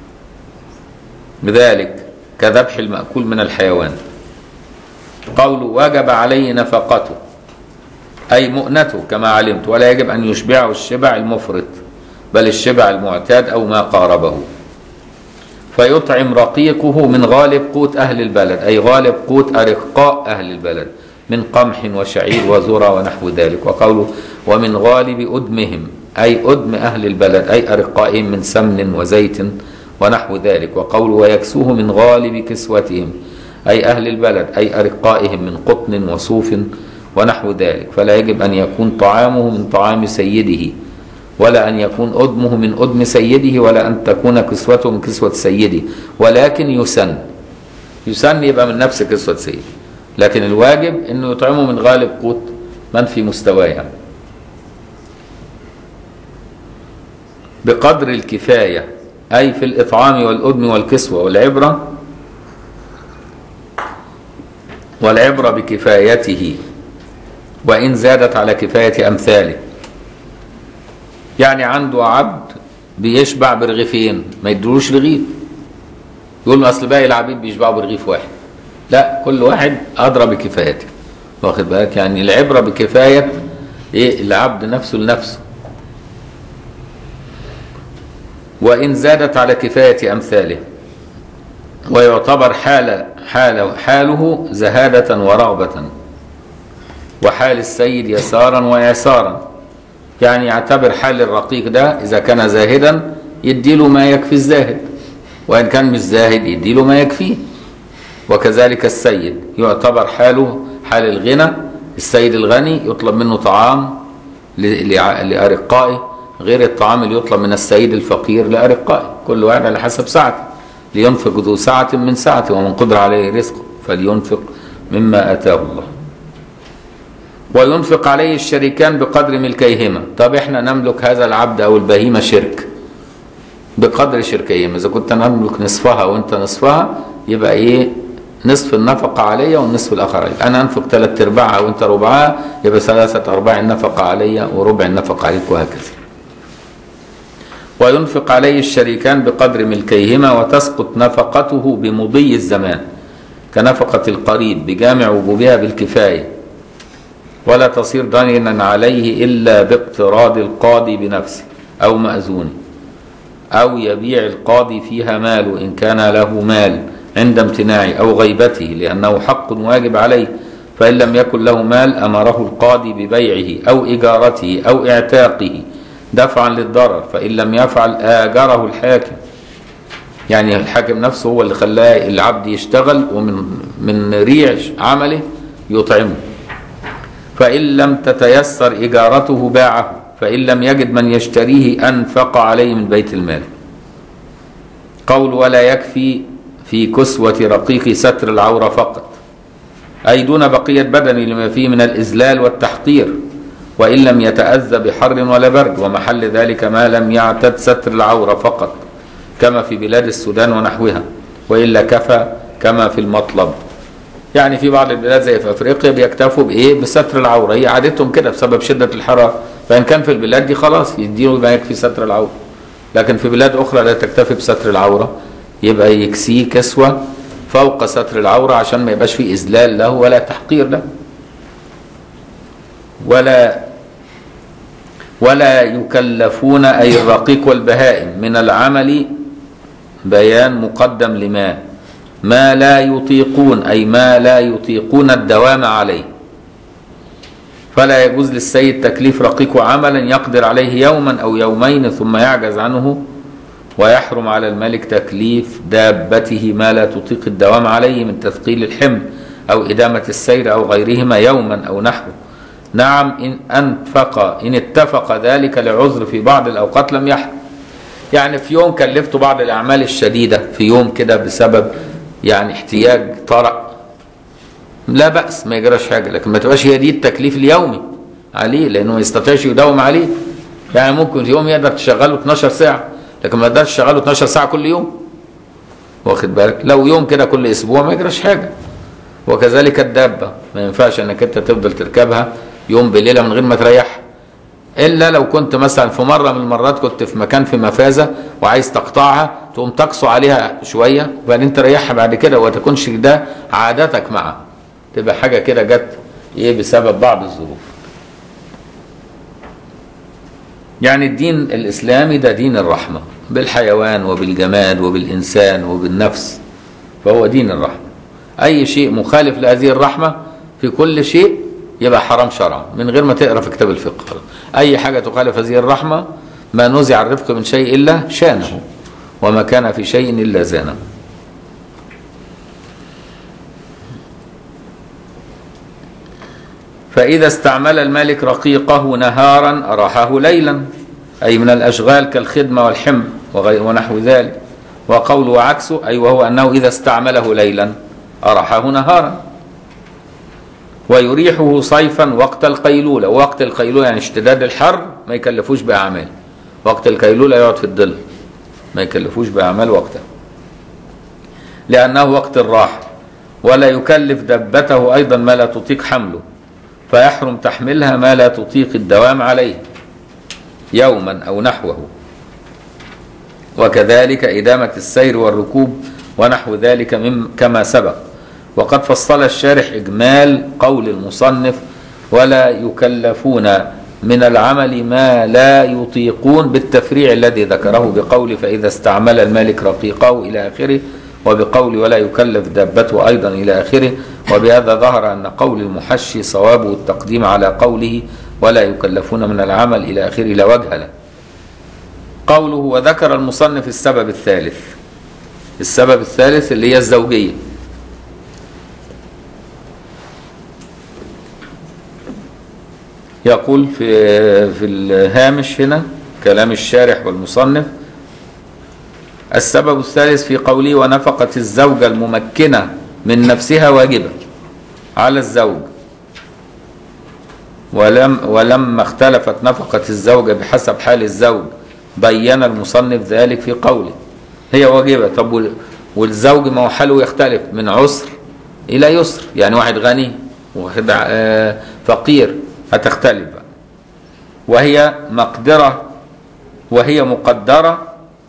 بذلك كذبح المأكول من الحيوان قول وجب عليه نفقته أي مؤنته كما علمت ولا يجب أن يشبعه الشبع المفرط بل الشبع المعتاد أو ما قاربه فيطعم رقيقه من غالب قوت أهل البلد أي غالب قوت أرقاء أهل البلد من قمح وشعير وذرة ونحو ذلك وقوله ومن غالب أدمهم أي أدم أهل البلد أي أرقائهم من سمن وزيت ونحو ذلك وقوله ويكسوه من غالب كسوتهم أي أهل البلد أي أرقائهم من قطن وصوف ونحو ذلك فلا يجب أن يكون طعامه من طعام سيده ولا أن يكون أدمه من أدم سيده ولا أن تكون كسوته من كسوة سيده ولكن يسن يسن يبقى من نفس كسوة سيده لكن الواجب أنه يطعمه من غالب قوت من في مستواه يعني. بقدر الكفاية أي في الإطعام والأدم والكسوة والعبرة والعبرة بكفايته وإن زادت على كفاية أمثاله يعني عنده عبد بيشبع برغيفين ما يدروش رغيف يقول له اصل باقي العبيد بيشبعوا برغيف واحد لا كل واحد ادرى بكفايته واخد بالك يعني العبره بكفايه ايه العبد نفسه لنفسه وان زادت على كفايه امثاله ويعتبر حال حال حاله زهاده ورغبه وحال السيد يسارا ويسارا يعني يعتبر حال الرقيق ده إذا كان زاهدا يديله ما يكفي الزاهد وإن كان مش زاهد يديله ما يكفيه وكذلك السيد يعتبر حاله حال الغنى السيد الغني يطلب منه طعام ل- لع- لأرقائه غير الطعام اللي يطلب من السيد الفقير لأرقائه كل واحد على حسب سعته لينفق ذو سعة من سعته ومن قدر عليه رزقه فلينفق مما آتاه الله وينفق عليه الشريكان بقدر ملكيهما طب احنا نملك هذا العبد او البهيمه شرك بقدر شركيهما اذا كنت نملك نصفها وانت نصفها يبقى ايه نصف النفقة عليا والنصف الآخر عليك أنا أنفق ثلاث أرباعها وأنت ربعها يبقى ثلاثة أرباع النفقة عليا وربع النفقة عليك وهكذا وينفق عليه الشريكان بقدر ملكيهما وتسقط نفقته بمضي الزمان كنفقة القريب بجامع وجوبها بالكفاية ولا تصير دينا عليه إلا باقتراض القاضي بنفسه أو مأذونه أو يبيع القاضي فيها ماله إن كان له مال عند امتناعه أو غيبته لأنه حق واجب عليه فإن لم يكن له مال أمره القاضي ببيعه أو إجارته أو إعتاقه دفعا للضرر فإن لم يفعل آجره الحاكم يعني الحاكم نفسه هو اللي خلاه العبد يشتغل ومن من ريع عمله يطعمه فإن لم تتيسر إجارته باعه فإن لم يجد من يشتريه أنفق عليه من بيت المال قول ولا يكفي في كسوة رقيق ستر العورة فقط أي دون بقية بدن لما فيه من الإذلال والتحقير وإن لم يتأذى بحر ولا برد ومحل ذلك ما لم يعتد ستر العورة فقط كما في بلاد السودان ونحوها وإلا كفى كما في المطلب يعني في بعض البلاد زي في افريقيا بيكتفوا بايه بستر العوره هي عادتهم كده بسبب شده الحراره فان كان في البلاد دي خلاص يديله ما يكفي ستر العوره لكن في بلاد أخرى لا تكتفي بستر العورة يبقى يكسيه كسوة فوق ستر العورة عشان ما يبقاش فيه إذلال له ولا تحقير له ولا ولا يكلفون أي الرقيق والبهائم من العمل بيان مقدم لما ما لا يطيقون أي ما لا يطيقون الدوام عليه فلا يجوز للسيد تكليف رقيق عملا يقدر عليه يوما أو يومين ثم يعجز عنه ويحرم على الملك تكليف دابته ما لا تطيق الدوام عليه من تثقيل الحمل أو إدامة السير أو غيرهما يوما أو نحوه نعم إن أنفق إن اتفق ذلك لعذر في بعض الأوقات لم يحرم يعني في يوم كلفت بعض الأعمال الشديدة في يوم كده بسبب يعني احتياج طرأ لا بأس ما يجراش حاجة لكن ما تبقاش هي دي التكليف اليومي عليه لأنه ما يستطيعش يداوم عليه يعني ممكن في يوم يقدر تشغله 12 ساعة لكن ما يقدرش تشغله 12 ساعة كل يوم واخد بالك لو يوم كده كل أسبوع ما يجراش حاجة وكذلك الدابة ما ينفعش انك انت تفضل تركبها يوم بليلة من غير ما تريحها الا لو كنت مثلا في مره من المرات كنت في مكان في مفازه وعايز تقطعها تقوم تقسو عليها شويه وبعدين تريحها بعد كده وما تكونش ده عادتك معها تبقى حاجه كده جت ايه بسبب بعض الظروف يعني الدين الاسلامي ده دين الرحمه بالحيوان وبالجماد وبالانسان وبالنفس فهو دين الرحمه اي شيء مخالف لهذه الرحمه في كل شيء يبقى حرام شرعا من غير ما تقرا في كتاب الفقه اي حاجه تخالف هذه الرحمه ما نزع الرفق من شيء الا شانه وما كان في شيء الا زانه فإذا استعمل الملك رقيقه نهارا أراحه ليلا أي من الأشغال كالخدمة والحمل وغير ونحو ذلك وقوله عكسه أي وهو أنه إذا استعمله ليلا أراحه نهارا ويريحه صيفا وقت القيلولة وقت القيلولة يعني اشتداد الحر ما يكلفوش بأعمال وقت القيلولة يقعد في الظل ما يكلفوش بأعمال وقتها لأنه وقت الراحة ولا يكلف دبته أيضا ما لا تطيق حمله فيحرم تحملها ما لا تطيق الدوام عليه يوما أو نحوه وكذلك إدامة السير والركوب ونحو ذلك مم كما سبق وقد فصل الشارح إجمال قول المصنف ولا يكلفون من العمل ما لا يطيقون بالتفريع الذي ذكره بقول فإذا استعمل المالك رقيقه إلى آخره وبقول ولا يكلف دابته أيضا إلى آخره وبهذا ظهر أن قول المحشي صوابه التقديم على قوله ولا يكلفون من العمل إلى آخره لا وجه له قوله وذكر المصنف السبب الثالث السبب الثالث اللي هي الزوجية يقول في في الهامش هنا كلام الشارح والمصنف السبب الثالث في قوله ونفقة الزوجة الممكنة من نفسها واجبة على الزوج ولم ولما اختلفت نفقة الزوجة بحسب حال الزوج بين المصنف ذلك في قوله هي واجبة طب والزوج ما هو حاله يختلف من عسر إلى يسر يعني واحد غني وواحد فقير هتختلف بقى وهي مقدرة وهي مقدرة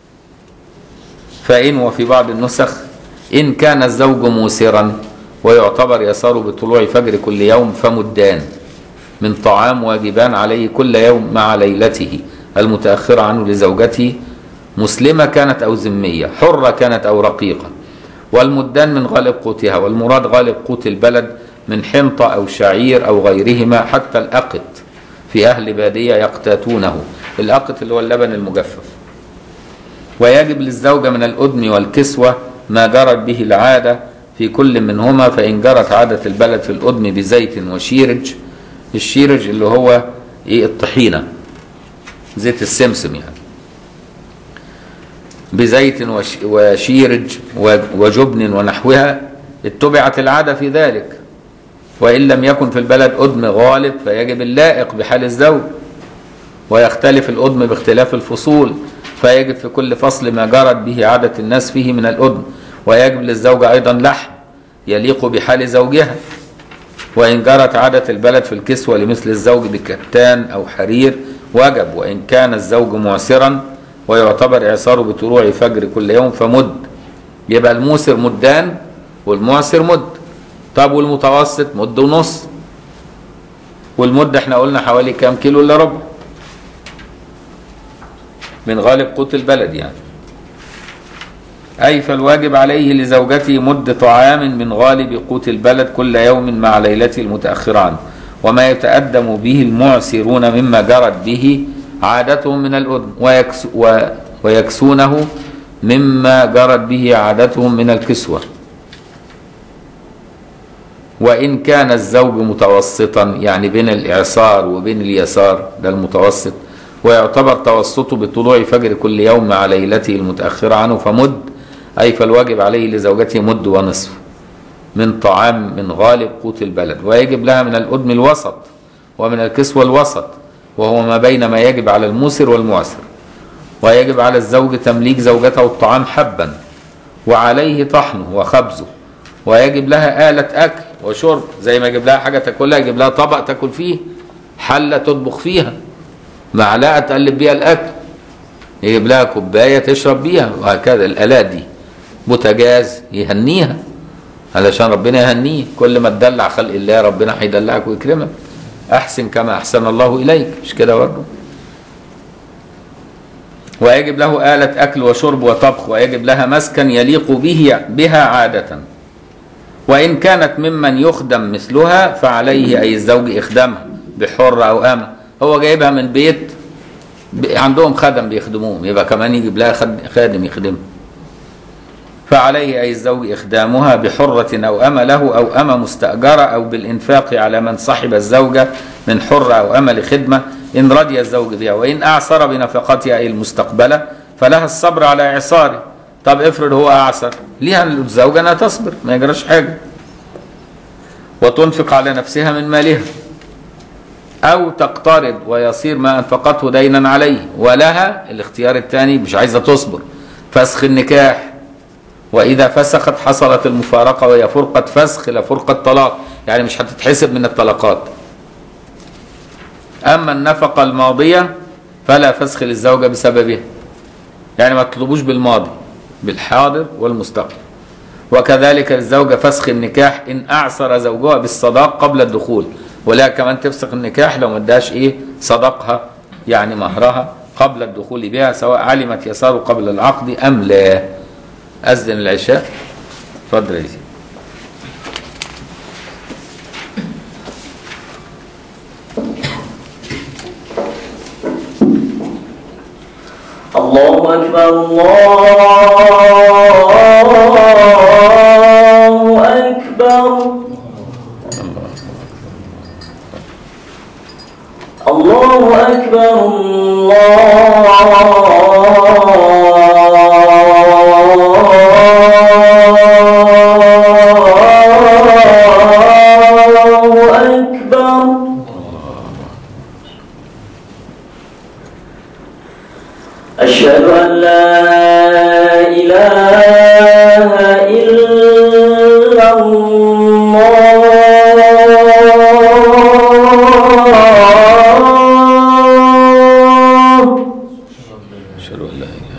فإن وفي بعض النسخ إن كان الزوج موسرا ويعتبر يسار بطلوع فجر كل يوم فمدان من طعام واجبان عليه كل يوم مع ليلته المتأخرة عنه لزوجته مسلمة كانت أو ذمية حرة كانت أو رقيقة والمدان من غالب قوتها والمراد غالب قوت البلد من حنطة أو شعير أو غيرهما حتى الأقط في أهل بادية يقتاتونه الأقط اللي هو اللبن المجفف ويجب للزوجة من الأدم والكسوة ما جرت به العادة في كل منهما فإن جرت عادة البلد في الأدم بزيت وشيرج الشيرج اللي هو إيه الطحينة زيت السمسم يعني بزيت وشيرج وجبن ونحوها اتبعت العادة في ذلك وإن لم يكن في البلد أدم غالب فيجب اللائق بحال الزوج ويختلف الأدم باختلاف الفصول فيجب في كل فصل ما جرت به عادة الناس فيه من الأدم ويجب للزوجة أيضا لحم يليق بحال زوجها وإن جرت عادة البلد في الكسوة لمثل الزوج بكتان أو حرير وجب وإن كان الزوج معسرا ويعتبر إعصاره بطلوع فجر كل يوم فمد يبقى الموسر مدان والمعسر مد طب والمتوسط مد ونص والمد احنا قلنا حوالي كام كيلو الا ربع من غالب قوت البلد يعني أي فالواجب عليه لزوجته مد طعام من غالب قوت البلد كل يوم مع ليلته المتأخرة عنه وما يتأدم به المعسرون مما جرت به عادتهم من الأذن ويكس و ويكسونه مما جرت به عادتهم من الكسوة وإن كان الزوج متوسطا يعني بين الإعصار وبين اليسار ده المتوسط ويعتبر توسطه بطلوع فجر كل يوم مع ليلته المتأخرة عنه فمد أي فالواجب عليه لزوجته مد ونصف من طعام من غالب قوت البلد ويجب لها من الأدم الوسط ومن الكسوة الوسط وهو ما بين ما يجب على الموسر والمعسر ويجب على الزوج تمليك زوجته الطعام حبا وعليه طحنه وخبزه ويجب لها آلة أكل وشرب زي ما يجب لها حاجة تاكلها يجب لها طبق تاكل فيه حلة تطبخ فيها معلقة تقلب بيها الأكل يجيب لها كوباية تشرب بيها وهكذا الآلات دي بوتاجاز يهنيها علشان ربنا يهنيه كل ما تدلع خلق الله ربنا هيدلعك ويكرمك أحسن كما أحسن الله إليك مش كده برضه ويجب له آلة أكل وشرب وطبخ ويجب لها مسكن يليق به بها عادة وإن كانت ممن يخدم مثلها فعليه أي الزوج إخدامها بحر أو أمة هو جايبها من بيت ب- عندهم خدم بيخدموهم يبقى كمان يجيب لها خد- خادم يخدمها فعليه أي الزوج إخدامها بحرة أو أمة له أو أمة مستأجرة أو بالإنفاق على من صحب الزوجة من حرة أو أمة لخدمة إن رضي الزوج بها وإن أعصر بنفقتها أي المستقبلة فلها الصبر على إعصاره طب افرض هو أعصر ليها الزوجة أنها تصبر ما يجراش حاجة وتنفق على نفسها من مالها أو تقترض ويصير ما أنفقته دينا عليه ولها الاختيار الثاني مش عايزة تصبر فسخ النكاح وإذا فسخت حصلت المفارقة وهي فرقة فسخ لا فرقة طلاق يعني مش هتتحسب من الطلقات أما النفقة الماضية فلا فسخ للزوجة بسببها يعني ما تطلبوش بالماضي بالحاضر والمستقبل وكذلك الزوجة فسخ النكاح إن أعسر زوجها بالصداق قبل الدخول ولا كمان تفسخ النكاح لو ما اداش إيه صدقها يعني مهرها قبل الدخول بها سواء علمت يساره قبل العقد أم لا أذن العشاء اتفضل يا سيدي الله أكبر الله أكبر الله أكبر الله أكبر أشهد أن لا إله إلا الله أشهد أن لا إله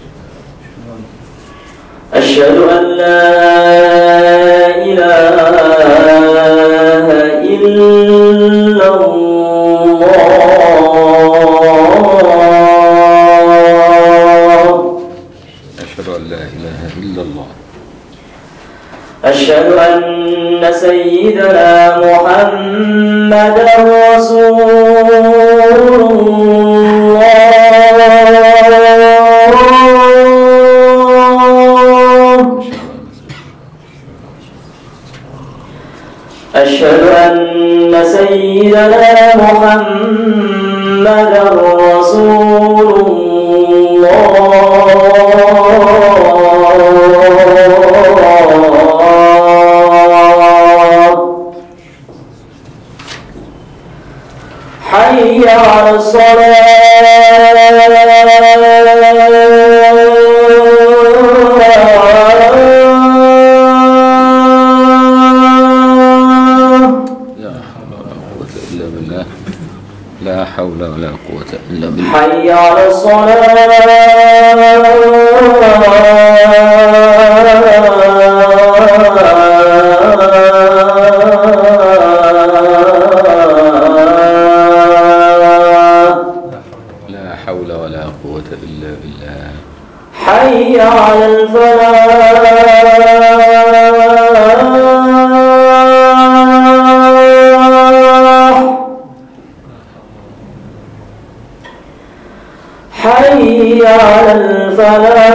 أشهد أن لا إله إلا الله أشهد أن لا إله إلا الله أشهد أن سيدنا محمد رسول الله أشهد أن سيدنا محمد رسول الله حي على الصلاة لا حول ولا قوة إلا بالله لا حول ولا قوة إلا بالله حي على الصلاة لا حول ولا قوة إلا بالله حي على الفلاح حي على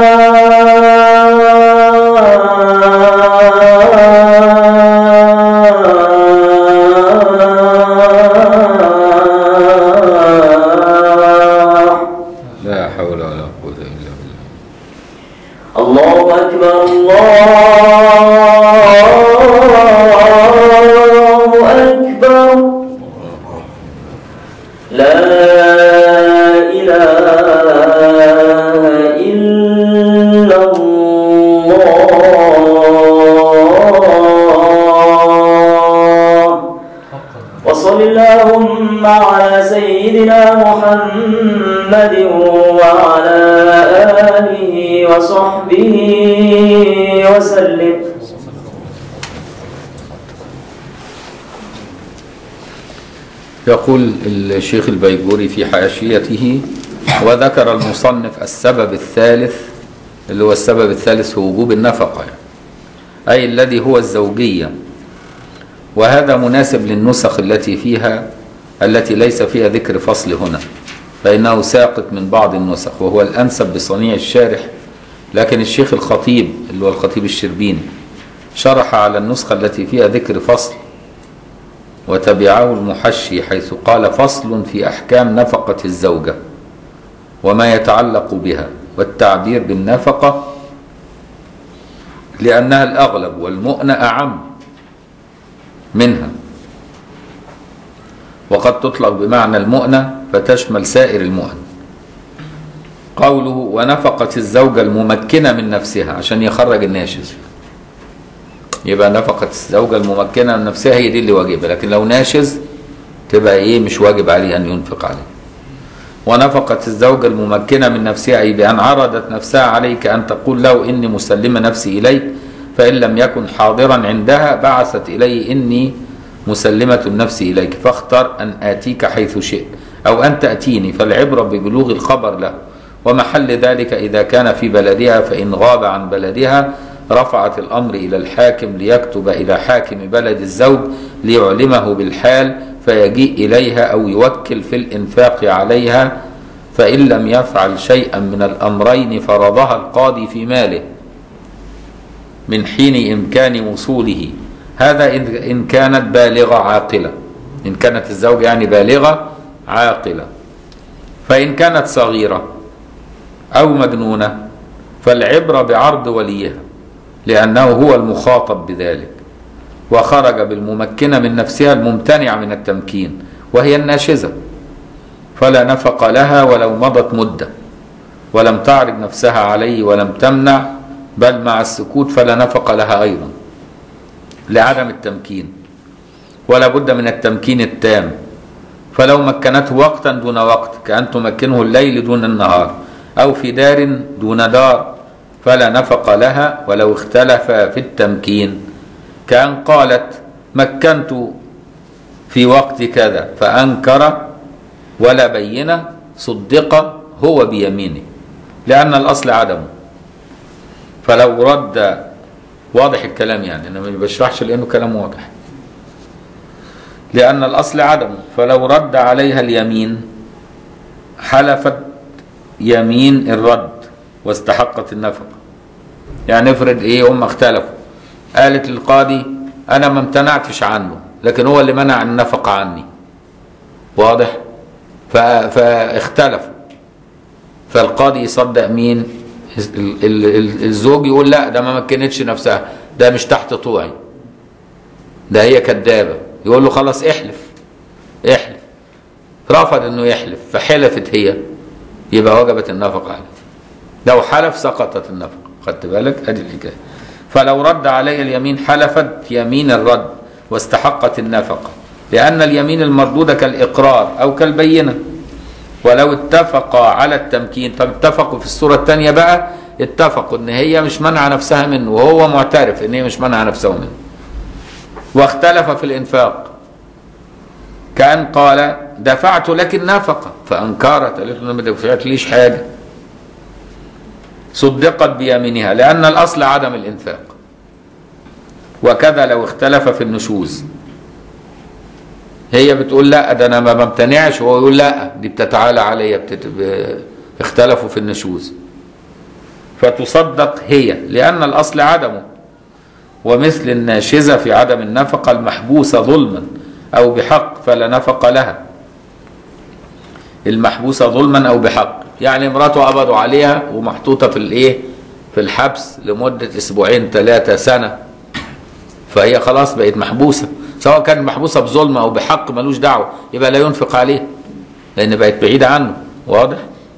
الفلاح لا حول ولا قوة إلا بالله الله أكبر الله أكبر لا إله إلا الله حقا وصل اللهم على سيدنا محمد وعلى آله وصحبه وسلم يقول الشيخ البيجوري في حاشيته وذكر المصنف السبب الثالث اللي هو السبب الثالث هو وجوب النفقة يعني. أي الذي هو الزوجية وهذا مناسب للنسخ التي فيها التي ليس فيها ذكر فصل هنا فإنه ساقط من بعض النسخ وهو الأنسب بصنيع الشارح لكن الشيخ الخطيب اللي هو الخطيب الشربيني شرح على النسخة التي فيها ذكر فصل وتبعه المحشي حيث قال فصل في أحكام نفقة الزوجة وما يتعلق بها والتعبير بالنفقة لأنها الأغلب والمؤنة أعم منها وقد تطلق بمعنى المؤنة فتشمل سائر المؤن قوله ونفقة الزوجة الممكنة من نفسها عشان يخرج الناشز يبقى نفقة الزوجة الممكنة من نفسها هي دي اللي واجبة لكن لو ناشز تبقى ايه مش واجب عليه ان ينفق عليه ونفقة الزوجة الممكنة من نفسها أي بأن عرضت نفسها عليك أن تقول له إني مسلمة نفسي إليك فإن لم يكن حاضرا عندها بعثت إلي إني مسلمة النفس إليك فاختر أن آتيك حيث شئت أو أن تأتيني فالعبرة ببلوغ الخبر له ومحل ذلك إذا كان في بلدها فإن غاب عن بلدها رفعت الأمر إلى الحاكم ليكتب إلى حاكم بلد الزوج ليعلمه بالحال فيجيء إليها أو يوكل في الإنفاق عليها فإن لم يفعل شيئا من الأمرين فرضها القاضي في ماله من حين إمكان وصوله هذا إن- إن كانت بالغة عاقلة إن كانت الزوجة يعني بالغة عاقلة فإن كانت صغيرة أو مجنونة فالعبرة بعرض وليها لأنه هو المخاطب بذلك وخرج بالممكنة من نفسها الممتنعة من التمكين وهي الناشزة فلا نفق لها ولو مضت مدة ولم تعرض نفسها عليه ولم تمنع بل مع السكوت فلا نفق لها أيضا لعدم التمكين ولا بد من التمكين التام فلو مكنته وقتا دون وقت كأن تمكنه الليل دون النهار أو في دار دون دار فلا نفق لها ولو اختلف في التمكين كأن قالت مكنت في وقت كذا فأنكر ولا بينة صدق هو بيمينه لأن الأصل عدمه فلو رد واضح الكلام يعني أنا ما بشرحش لأنه كلام واضح لأن الأصل عدمه فلو رد عليها اليمين حلفت يمين الرد واستحقت النفقة يعني افرض ايه هم اختلفوا قالت للقاضي انا ما امتنعتش عنه لكن هو اللي منع النفقة عني واضح ف- فاختلفوا فالقاضي يصدق مين ال- ال- ال- الزوج يقول لا ده ما مكنتش نفسها ده مش تحت طوعي ده هي كدابة يقول له خلاص احلف احلف رفض انه يحلف فحلفت هي يبقى وجبت النفقة عليه لو حلف سقطت النفقة خدت بالك ادي الحكاية فلو رد علي اليمين حلفت يمين الرد واستحقت النفقة لأن اليمين المردودة كالإقرار أو كالبينة ولو اتفقا على التمكين طب اتفقوا في الصورة الثانية بقى اتفقوا ان هي مش منع نفسها منه وهو معترف ان هي مش منع نفسه منه واختلف في الانفاق كان قال دفعت لك النفقة فأنكرت قالت له ما دفعت ليش حاجة صدقت بيمينها لأن الأصل عدم الإنفاق وكذا لو اختلف في النشوز هي بتقول لا ده انا ما بمتنعش وهو يقول لا دي بتتعالى عليا بتت... ب... اختلفوا في النشوز فتصدق هي لأن الأصل عدمه ومثل الناشزة في عدم النفقة المحبوسة ظلما أو بحق فلا نفق لها المحبوسة ظلما أو بحق يعني مراته قبضوا عليها ومحطوطة في الإيه في الحبس لمدة أسبوعين ثلاثة سنة فهي خلاص بقت محبوسة سواء كانت محبوسة بظلم أو بحق ملوش دعوة يبقى لا ينفق عليها لأن بقت بعيدة عنه واضح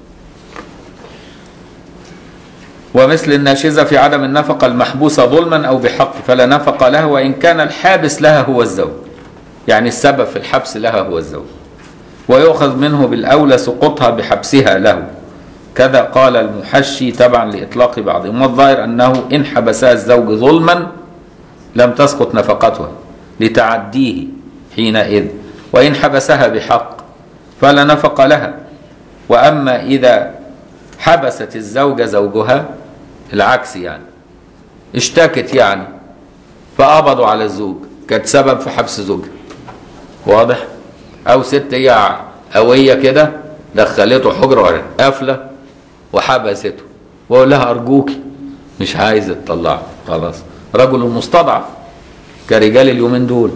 ومثل الناشزة في عدم النفقة المحبوسة ظلما أو بحق فلا نفق لها وإن كان الحابس لها هو الزوج يعني السبب في الحبس لها هو الزوج ويؤخذ منه بالأولى سقوطها بحبسها له كذا قال المحشي تبعا لإطلاق بعضهم والظاهر أنه إن حبسها الزوج ظلما لم تسقط نفقتها لتعديه حينئذ وإن حبسها بحق فلا نفق لها وأما إذا حبست الزوجة زوجها العكس يعني اشتكت يعني فقبضوا على الزوج كانت سبب في حبس زوجها واضح او ست هي قويه كده دخلته حجره قافله وحبسته واقول لها ارجوكي مش عايزه تطلعه خلاص رجل مستضعف كرجال اليومين دول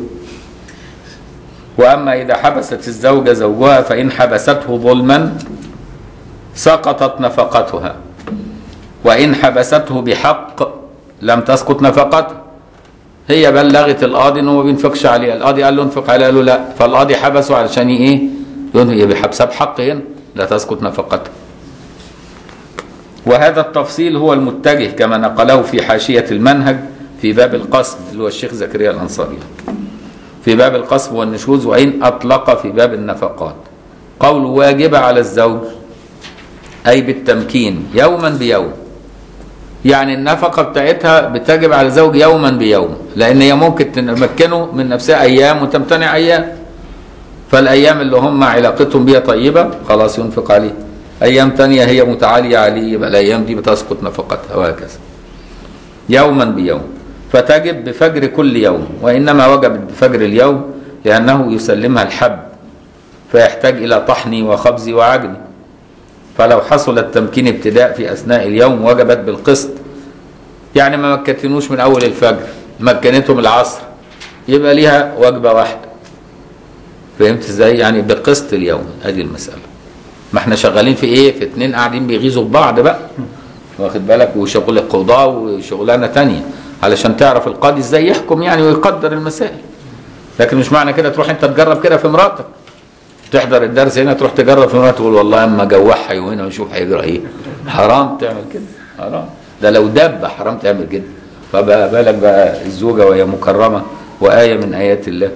واما اذا حبست الزوجه زوجها فان حبسته ظلما سقطت نفقتها وإن حبسته بحق لم تسقط نفقته هي بلغت القاضي انه ما بينفقش عليها القاضي قال له انفق عليها قال له لا فالقاضي حبسه علشان ايه يقول بحبسها بحق هنا لا تسقط نفقته وهذا التفصيل هو المتجه كما نقله في حاشية المنهج في باب القسم اللي هو الشيخ زكريا الأنصاري في باب القسم والنشوز وإن أطلق في باب النفقات قول واجب على الزوج أي بالتمكين يوما بيوم يعني النفقة بتاعتها بتجب على الزوج يوما بيوم لأن هي ممكن تمكنه من نفسها أيام وتمتنع أيام فالأيام اللي هم علاقتهم بيها طيبة خلاص ينفق عليه أيام تانية هي متعالية عليه يبقى الأيام دي بتسقط نفقتها وهكذا يوما بيوم فتجب بفجر كل يوم وإنما وجبت بفجر اليوم لأنه يسلمها الحب فيحتاج إلى طحن وخبز وعجن فلو حصل التمكين ابتداء في أثناء اليوم وجبت بالقسط يعني ما مكنتنوش من أول الفجر مكنتهم العصر يبقى ليها وجبة واحدة فهمت ازاي يعني بقسط اليوم هذه المسألة ما احنا شغالين في ايه في اتنين قاعدين بيغيظوا ببعض بقى واخد بالك وشغل القضاء وشغلانة تانية علشان تعرف القاضي ازاي يحكم يعني ويقدر المسائل لكن مش معنى كده تروح انت تجرب كده في مراتك تحضر الدرس هنا تروح تجرب في مراتك تقول والله اما جوعها وهنا ونشوف هيجرى ايه حرام تعمل كده حرام ده لو دب حرام تعمل كده فبقى بالك بقى الزوجة وهي مكرمة وآية من آيات الله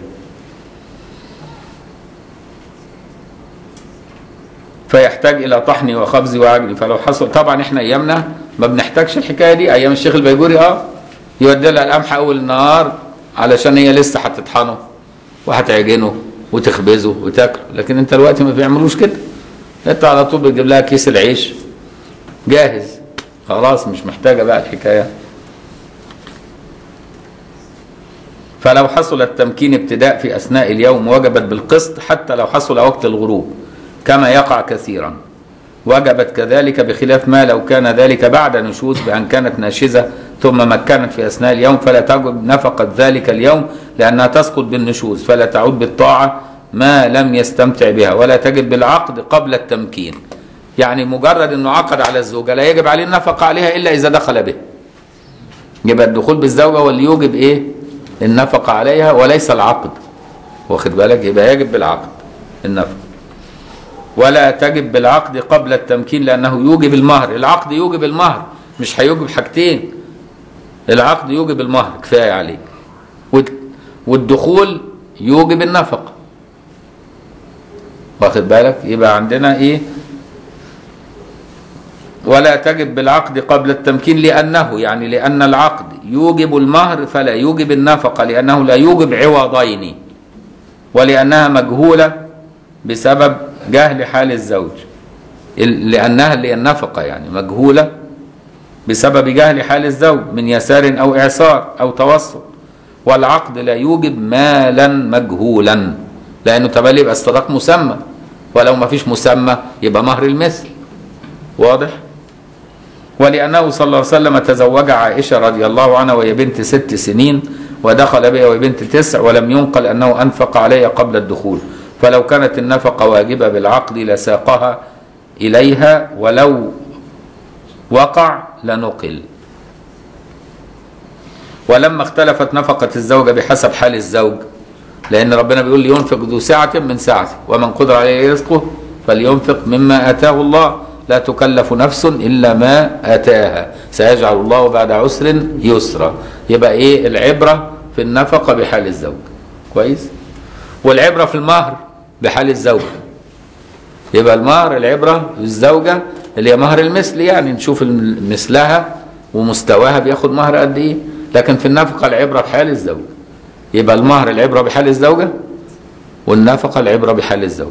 فيحتاج الى طحن وخبز وعجن فلو حصل طبعا احنا ايامنا ما بنحتاجش الحكايه دي ايام الشيخ البيجوري اه يودي لها القمح اول النهار علشان هي لسه هتطحنه وهتعجنه وتخبزه وتاكله لكن انت دلوقتي ما بيعملوش كده انت على طول بتجيب لها كيس العيش جاهز خلاص مش محتاجه بقى الحكايه فلو حصل التمكين ابتداء في اثناء اليوم وجبت بالقسط حتى لو حصل وقت الغروب كما يقع كثيرا وجبت كذلك بخلاف ما لو كان ذلك بعد نشوز بأن كانت ناشزة ثم مكنت في أثناء اليوم فلا تجب نفقة ذلك اليوم لأنها تسقط بالنشوز فلا تعود بالطاعة ما لم يستمتع بها ولا تجب بالعقد قبل التمكين يعني مجرد أنه عقد على الزوجة لا يجب عليه النفقة عليها إلا إذا دخل به يبقى الدخول بالزوجة واللي يوجب إيه النفقة عليها وليس العقد واخد بالك يبقى يجب بالعقد النفقة ولا تجب بالعقد قبل التمكين لأنه يوجب المهر العقد يوجب المهر مش هيوجب حاجتين العقد يوجب المهر كفاية عليك والدخول يوجب النفقة واخد بالك يبقى عندنا ايه ولا تجب بالعقد قبل التمكين لأنه يعني لأن العقد يوجب المهر فلا يوجب النفقة لأنه لا يوجب عوضين ولأنها مجهولة بسبب جهل حال الزوج ال- لأنها اللي هي النفقة يعني مجهولة بسبب جهل حال الزوج من يسار أو إعسار أو توسط والعقد لا يوجب مالا مجهولا لأنه تبالي يبقى الصداق مسمى ولو ما فيش مسمى يبقى مهر المثل واضح ولأنه صلى الله عليه وسلم تزوج عائشة رضي الله عنها وهي بنت ست سنين ودخل بها وهي بنت تسع ولم ينقل أنه أنفق عليها قبل الدخول فلو كانت النفقة واجبة بالعقد لساقها إليها ولو وقع لنقل ولما اختلفت نفقة الزوجة بحسب حال الزوج لأن ربنا بيقول لينفق ذو سعة من سعته ومن قدر عليه رزقه فلينفق مما آتاه الله لا تكلف نفس إلا ما آتاها سيجعل الله بعد عسر يسرا يبقى إيه العبرة في النفقة بحال الزوج كويس والعبرة في المهر بحال الزوج يبقى المهر العبرة الزوجة اللي هي مهر المثل يعني نشوف الم- مثلها ومستواها بياخد مهر قد ايه لكن في النفقة العبرة بحال الزوج يبقى المهر العبرة بحال الزوجة والنفقة العبرة بحال الزوج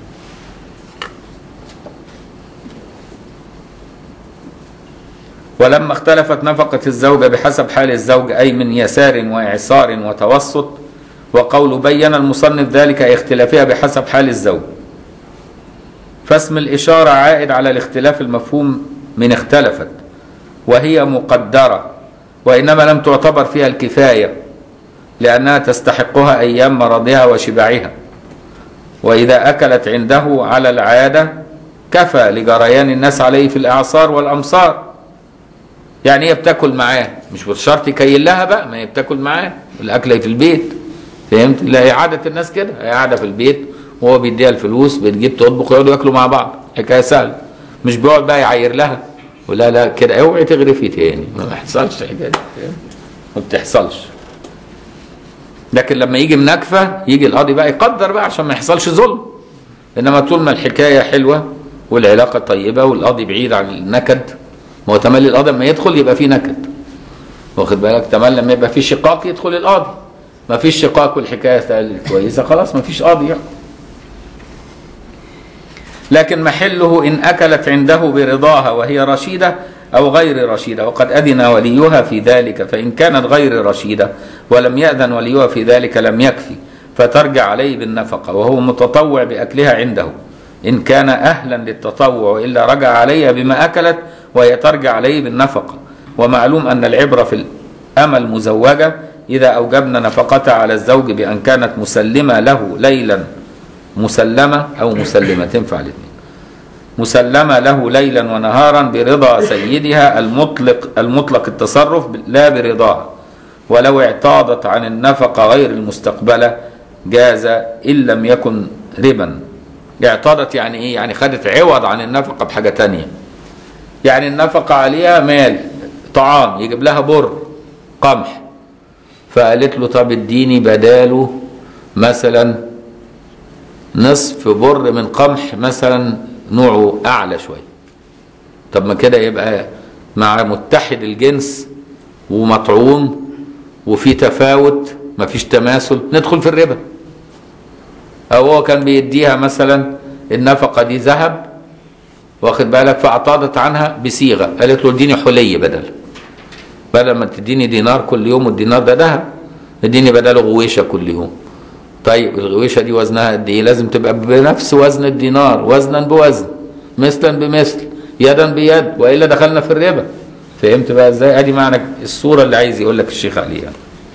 ولما اختلفت نفقة الزوجة بحسب حال الزوج أي من يسار وإعسار وتوسط وقول بين المصنف ذلك أي اختلافها بحسب حال الزوج فاسم الإشارة عائد على الاختلاف المفهوم من اختلفت وهي مقدرة وإنما لم تعتبر فيها الكفاية لأنها تستحقها أيام مرضها وشبعها وإذا أكلت عنده على العادة كفى لجريان الناس عليه في الإعصار والأمصار يعني هي بتاكل معاه مش بالشرط يكيل لها بقى ما هي بتاكل معاه الأكل في البيت فهمت لا هي عادة الناس كده هي قاعدة في البيت وهو بيديها الفلوس بتجيب تطبخ ويقعدوا ياكلوا مع بعض حكاية سهلة مش بيقعد بقى يعاير لها ولا لا كده اوعي تغرفي تاني ما بيحصلش الحكاية دي فاهم؟ ما بتحصلش لكن لما يجي مناكفة يجي القاضي بقى يقدر بقى عشان ما يحصلش ظلم انما طول ما الحكاية حلوة والعلاقة طيبة والقاضي بعيد عن النكد ما هو تملي القاضي لما يدخل يبقى فيه نكد واخد بالك تملي لما يبقى فيه شقاق يدخل القاضي ما فيش شقاق والحكاية كويسة خلاص ما فيش قاضي يحكم لكن محله إن أكلت عنده برضاها وهي رشيدة أو غير رشيدة وقد أذن وليها في ذلك فإن كانت غير رشيدة ولم يأذن وليها في ذلك لم يكفي فترجع عليه بالنفقة وهو متطوع بأكلها عنده إن كان أهلا للتطوع وإلا رجع عليها بما أكلت وهي ترجع عليه بالنفقة ومعلوم أن العبرة في الأمة المزوجة إذا أوجبنا نفقتها على الزوج بأن كانت مسلمة له ليلا مسلمة أو مسلمة تنفع الاثنين مسلمة له ليلا ونهارا برضا سيدها المطلق المطلق التصرف لا برضاها ولو اعتاضت عن النفقة غير المستقبلة جاز إن لم يكن ربا اعتاضت يعني ايه يعني خدت عوض عن النفقة بحاجة تانية يعني النفقة عليها مال طعام يجيب لها بر قمح فقالت له طب اديني بداله مثلا نصف بر من قمح مثلا نوعه اعلى شويه طب ما كده يبقى مع متحد الجنس ومطعوم وفي تفاوت مفيش تماثل ندخل في الربا او هو كان بيديها مثلا النفقه دي ذهب واخد بالك فاعتاضت عنها بصيغه قالت له اديني حلي بدل بدل ما تديني دينار كل يوم والدينار ده ذهب اديني بداله غويشه كل يوم طيب الغويشه دي وزنها قد ايه لازم تبقى بنفس وزن الدينار وزنا بوزن مثلا بمثل يدا بيد والا دخلنا في الربا فهمت بقى ازاي ادي معنى الصوره اللي عايز يقول لك الشيخ عليها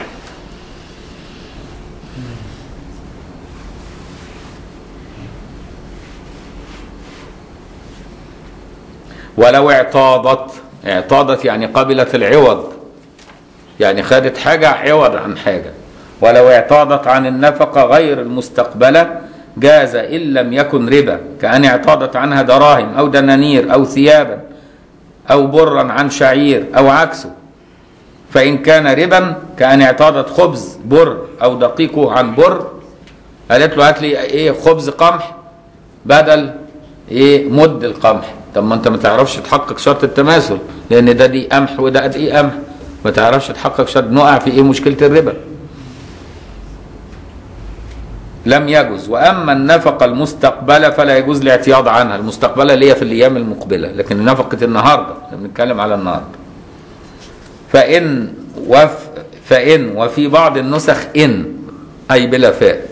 ولو اعتاضت اعتاضت يعني قبلت العوض يعني خدت حاجة عوض عن حاجة ولو اعتاضت عن النفقة غير المستقبلة جاز إن لم يكن ربا كأن اعتاضت عنها دراهم أو دنانير أو ثيابا أو برا عن شعير أو عكسه فإن كان ربا كأن اعتاضت خبز بر أو دقيقه عن بر قالت له هات لي ايه خبز قمح بدل ايه مد القمح طب ما انت ما تعرفش تحقق شرط التماثل لان ده دي قمح وده قد ايه قمح ما تعرفش تحقق شرط نقع في ايه مشكله الربا لم يجوز واما النفقه المستقبله فلا يجوز الاعتياض عنها المستقبله اللي هي في الايام المقبله لكن نفقه النهارده احنا بنتكلم على النهارده فان وف فان وفي بعض النسخ ان اي بلا فاء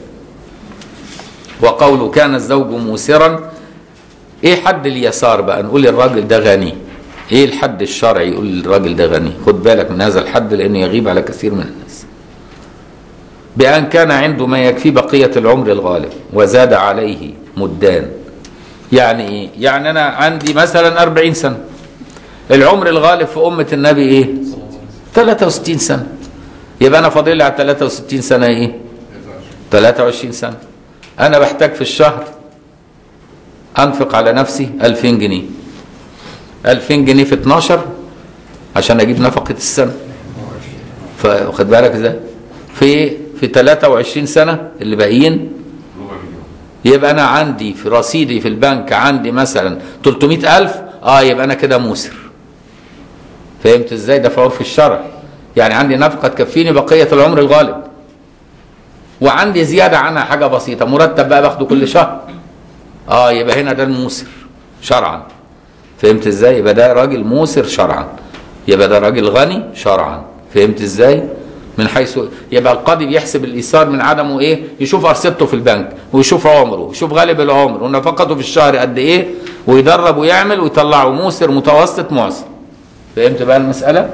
وقوله كان الزوج موسرا ايه حد اليسار بقى نقول الراجل ده غني ايه الحد الشرعي يقول الراجل ده غني خد بالك من هذا الحد لانه يغيب على كثير من الناس بأن كان عنده ما يكفي بقية العمر الغالب وزاد عليه مدان يعني ايه يعني انا عندي مثلا 40 سنة العمر الغالب في أمة النبي ايه 63 سنة يبقى انا فاضل لي على 63 سنة ايه 23 سنة انا بحتاج في الشهر انفق على نفسي 2000 جنيه 2000 جنيه في 12 عشان اجيب نفقة السنة فاخد بالك ازاي في في 23 سنة اللي باقيين يبقى انا عندي في رصيدي في البنك عندي مثلا 300000 اه يبقى انا كده موسر فهمت ازاي ده في عرف الشرع يعني عندي نفقة تكفيني بقية العمر الغالب وعندي زيادة عنها حاجة بسيطة مرتب بقى باخده كل شهر اه يبقى هنا ده الموسر شرعا فهمت ازاي يبقى ده راجل موسر شرعا يبقى ده راجل غني شرعا فهمت ازاي من حيث يبقى القاضي بيحسب الايثار من عدمه ايه يشوف ارصدته في البنك ويشوف عمره ويشوف غالب العمر ونفقته في الشهر قد ايه ويدرب ويعمل ويطلعه موسر متوسط معسر فهمت بقى المساله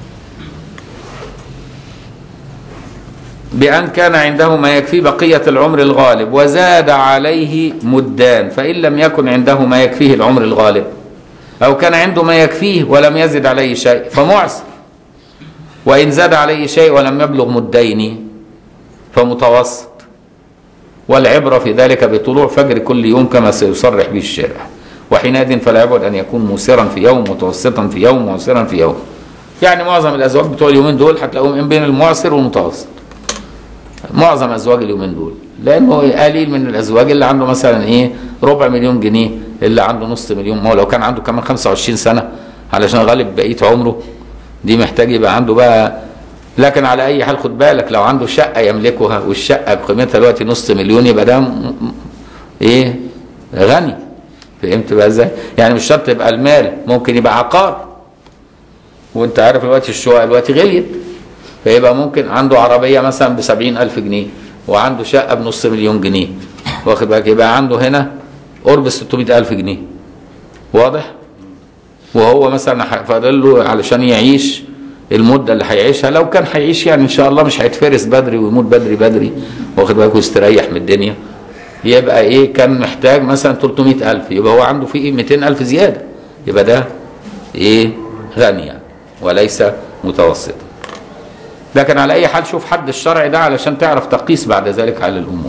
بأن كان عنده ما يكفي بقية العمر الغالب وزاد عليه مدان فإن لم يكن عنده ما يكفيه العمر الغالب أو كان عنده ما يكفيه ولم يزد عليه شيء فمعسر وإن زاد عليه شيء ولم يبلغ مدين فمتوسط والعبرة في ذلك بطلوع فجر كل يوم كما سيصرح به الشارع وحينئذ فلا يبعد أن يكون موسرا في يوم متوسطا في يوم معسرا في يوم يعني معظم الأزواج بتوع اليومين دول هتلاقوهم بين المعسر والمتوسط معظم ازواج اليومين دول لانه قليل من الازواج اللي عنده مثلا ايه ربع مليون جنيه اللي عنده نص مليون ما هو لو كان عنده كمان 25 سنه علشان غالب بقيه عمره دي محتاج يبقى عنده بقى لكن على اي حال خد بالك لو عنده شقه يملكها والشقه بقيمتها دلوقتي نص مليون يبقى ده م- م- ايه غني فهمت بقى ازاي يعني مش شرط يبقى المال ممكن يبقى عقار وانت عارف دلوقتي الشقق دلوقتي غليت فيبقى ممكن عنده عربية مثلا بسبعين ألف جنيه وعنده شقة بنص مليون جنيه واخد بالك يبقى عنده هنا قرب 600 ألف جنيه واضح وهو مثلا ح- فاضل له علشان يعيش المدة اللي هيعيشها لو كان هيعيش يعني إن شاء الله مش هيتفرس بدري ويموت بدري بدري واخد بالك ويستريح من الدنيا يبقى إيه كان محتاج مثلا 300 ألف يبقى هو عنده فيه 200 ألف زيادة يبقى ده إيه غني يعني وليس متوسطا لكن على اي حال شوف حد الشرع ده علشان تعرف تقيس بعد ذلك على الامور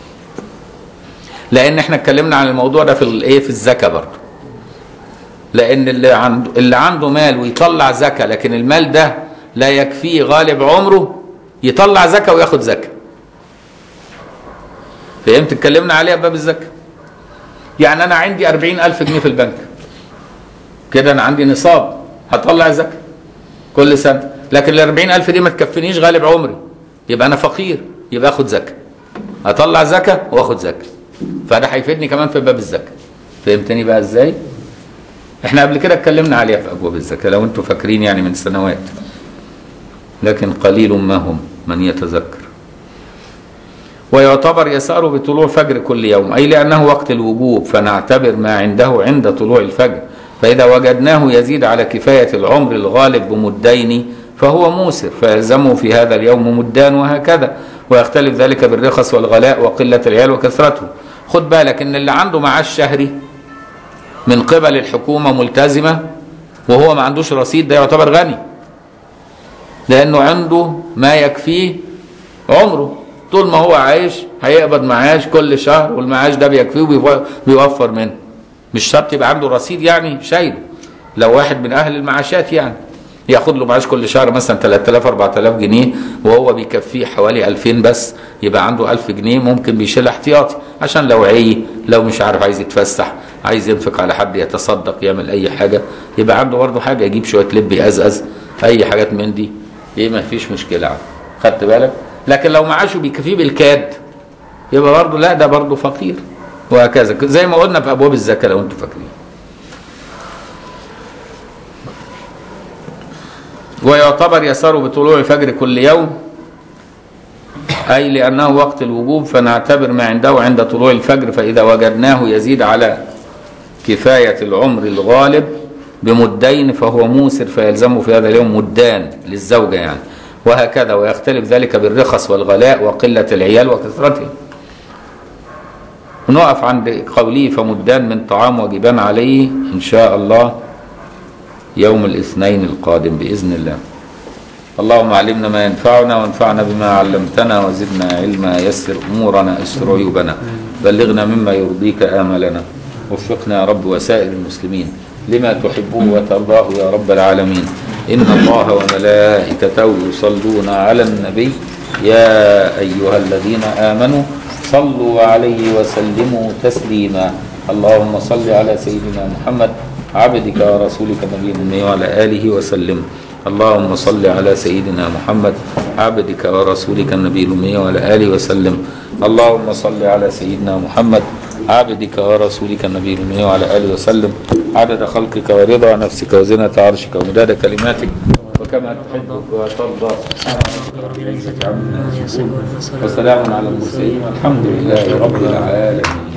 لان احنا اتكلمنا عن الموضوع ده في الايه في الزكاه برضه لان اللي عنده اللي عنده مال ويطلع زكاه لكن المال ده لا يكفيه غالب عمره يطلع زكاه وياخد زكاه فهمت اتكلمنا عليها باب الزكاه يعني انا عندي أربعين ألف جنيه في البنك كده انا عندي نصاب هطلع زكاه كل سنه لكن ال 40000 دي ما تكفينيش غالب عمري يبقى انا فقير يبقى اخد زكاه اطلع زكاه واخد زكاه فده هيفيدني كمان في باب الزكاه فهمتني بقى ازاي احنا قبل كده اتكلمنا عليها في ابواب الزكاه لو انتم فاكرين يعني من سنوات لكن قليل ما هم من يتذكر ويعتبر يسار بطلوع فجر كل يوم أي لأنه وقت الوجوب فنعتبر ما عنده عند طلوع الفجر فإذا وجدناه يزيد على كفاية العمر الغالب بمدين فهو موسر فيلزمه في هذا اليوم مدان وهكذا ويختلف ذلك بالرخص والغلاء وقلة العيال وكثرته خد بالك ان اللي عنده معاش شهري من قبل الحكومة ملتزمة وهو ما عندوش رصيد ده يعتبر غني لانه عنده ما يكفيه عمره طول ما هو عايش هيقبض معاش كل شهر والمعاش ده بيكفيه وبيوفر منه مش شرط يبقى عنده رصيد يعني شايله لو واحد من اهل المعاشات يعني ياخد له معاش كل شهر مثلا 3000 4000 جنيه وهو بيكفيه حوالي 2000 بس يبقى عنده 1000 جنيه ممكن بيشيل احتياطي عشان لو عي لو مش عارف عايز يتفسح عايز ينفق على حد يتصدق يعمل اي حاجه يبقى عنده برضه حاجه يجيب شويه لب يقزقز اي حاجات من دي ايه ما فيش مشكله عنده خدت بالك لكن لو معاشه بيكفيه بالكاد يبقى برضه لا ده برضه فقير وهكذا زي ما قلنا في ابواب الزكاه لو انتم فاكرين ويعتبر يساره بطلوع الفجر كل يوم أي لأنه وقت الوجوب فنعتبر ما عنده عند طلوع الفجر فإذا وجدناه يزيد على كفاية العمر الغالب بمدين فهو موسر فيلزمه في هذا اليوم مدان للزوجة يعني وهكذا ويختلف ذلك بالرخص والغلاء وقلة العيال وكثرتهم ونقف عند قوله فمدان من طعام وجبان عليه إن شاء الله يوم الاثنين القادم بإذن الله اللهم علمنا ما ينفعنا وانفعنا بما علمتنا وزدنا علما يسر أمورنا استر عيوبنا بلغنا مما يرضيك آملنا وفقنا يا رب وسائر المسلمين لما تحبه وترضاه يا رب العالمين إن الله وملائكته يصلون على النبي يا أيها الذين آمنوا صلوا عليه وسلموا تسليما اللهم صل على سيدنا محمد عبدك ورسولك نبي الأمي وعلى آله وسلم اللهم صل على سيدنا محمد عبدك ورسولك النبي الأمي وعلى آله وسلم اللهم صل على سيدنا محمد عبدك ورسولك النبي الأمي وعلى آله وسلم عدد خلقك ورضا نفسك وزنة عرشك ومداد كلماتك وكما تحب وترضى وسلام على المرسلين والحمد لله رب العالمين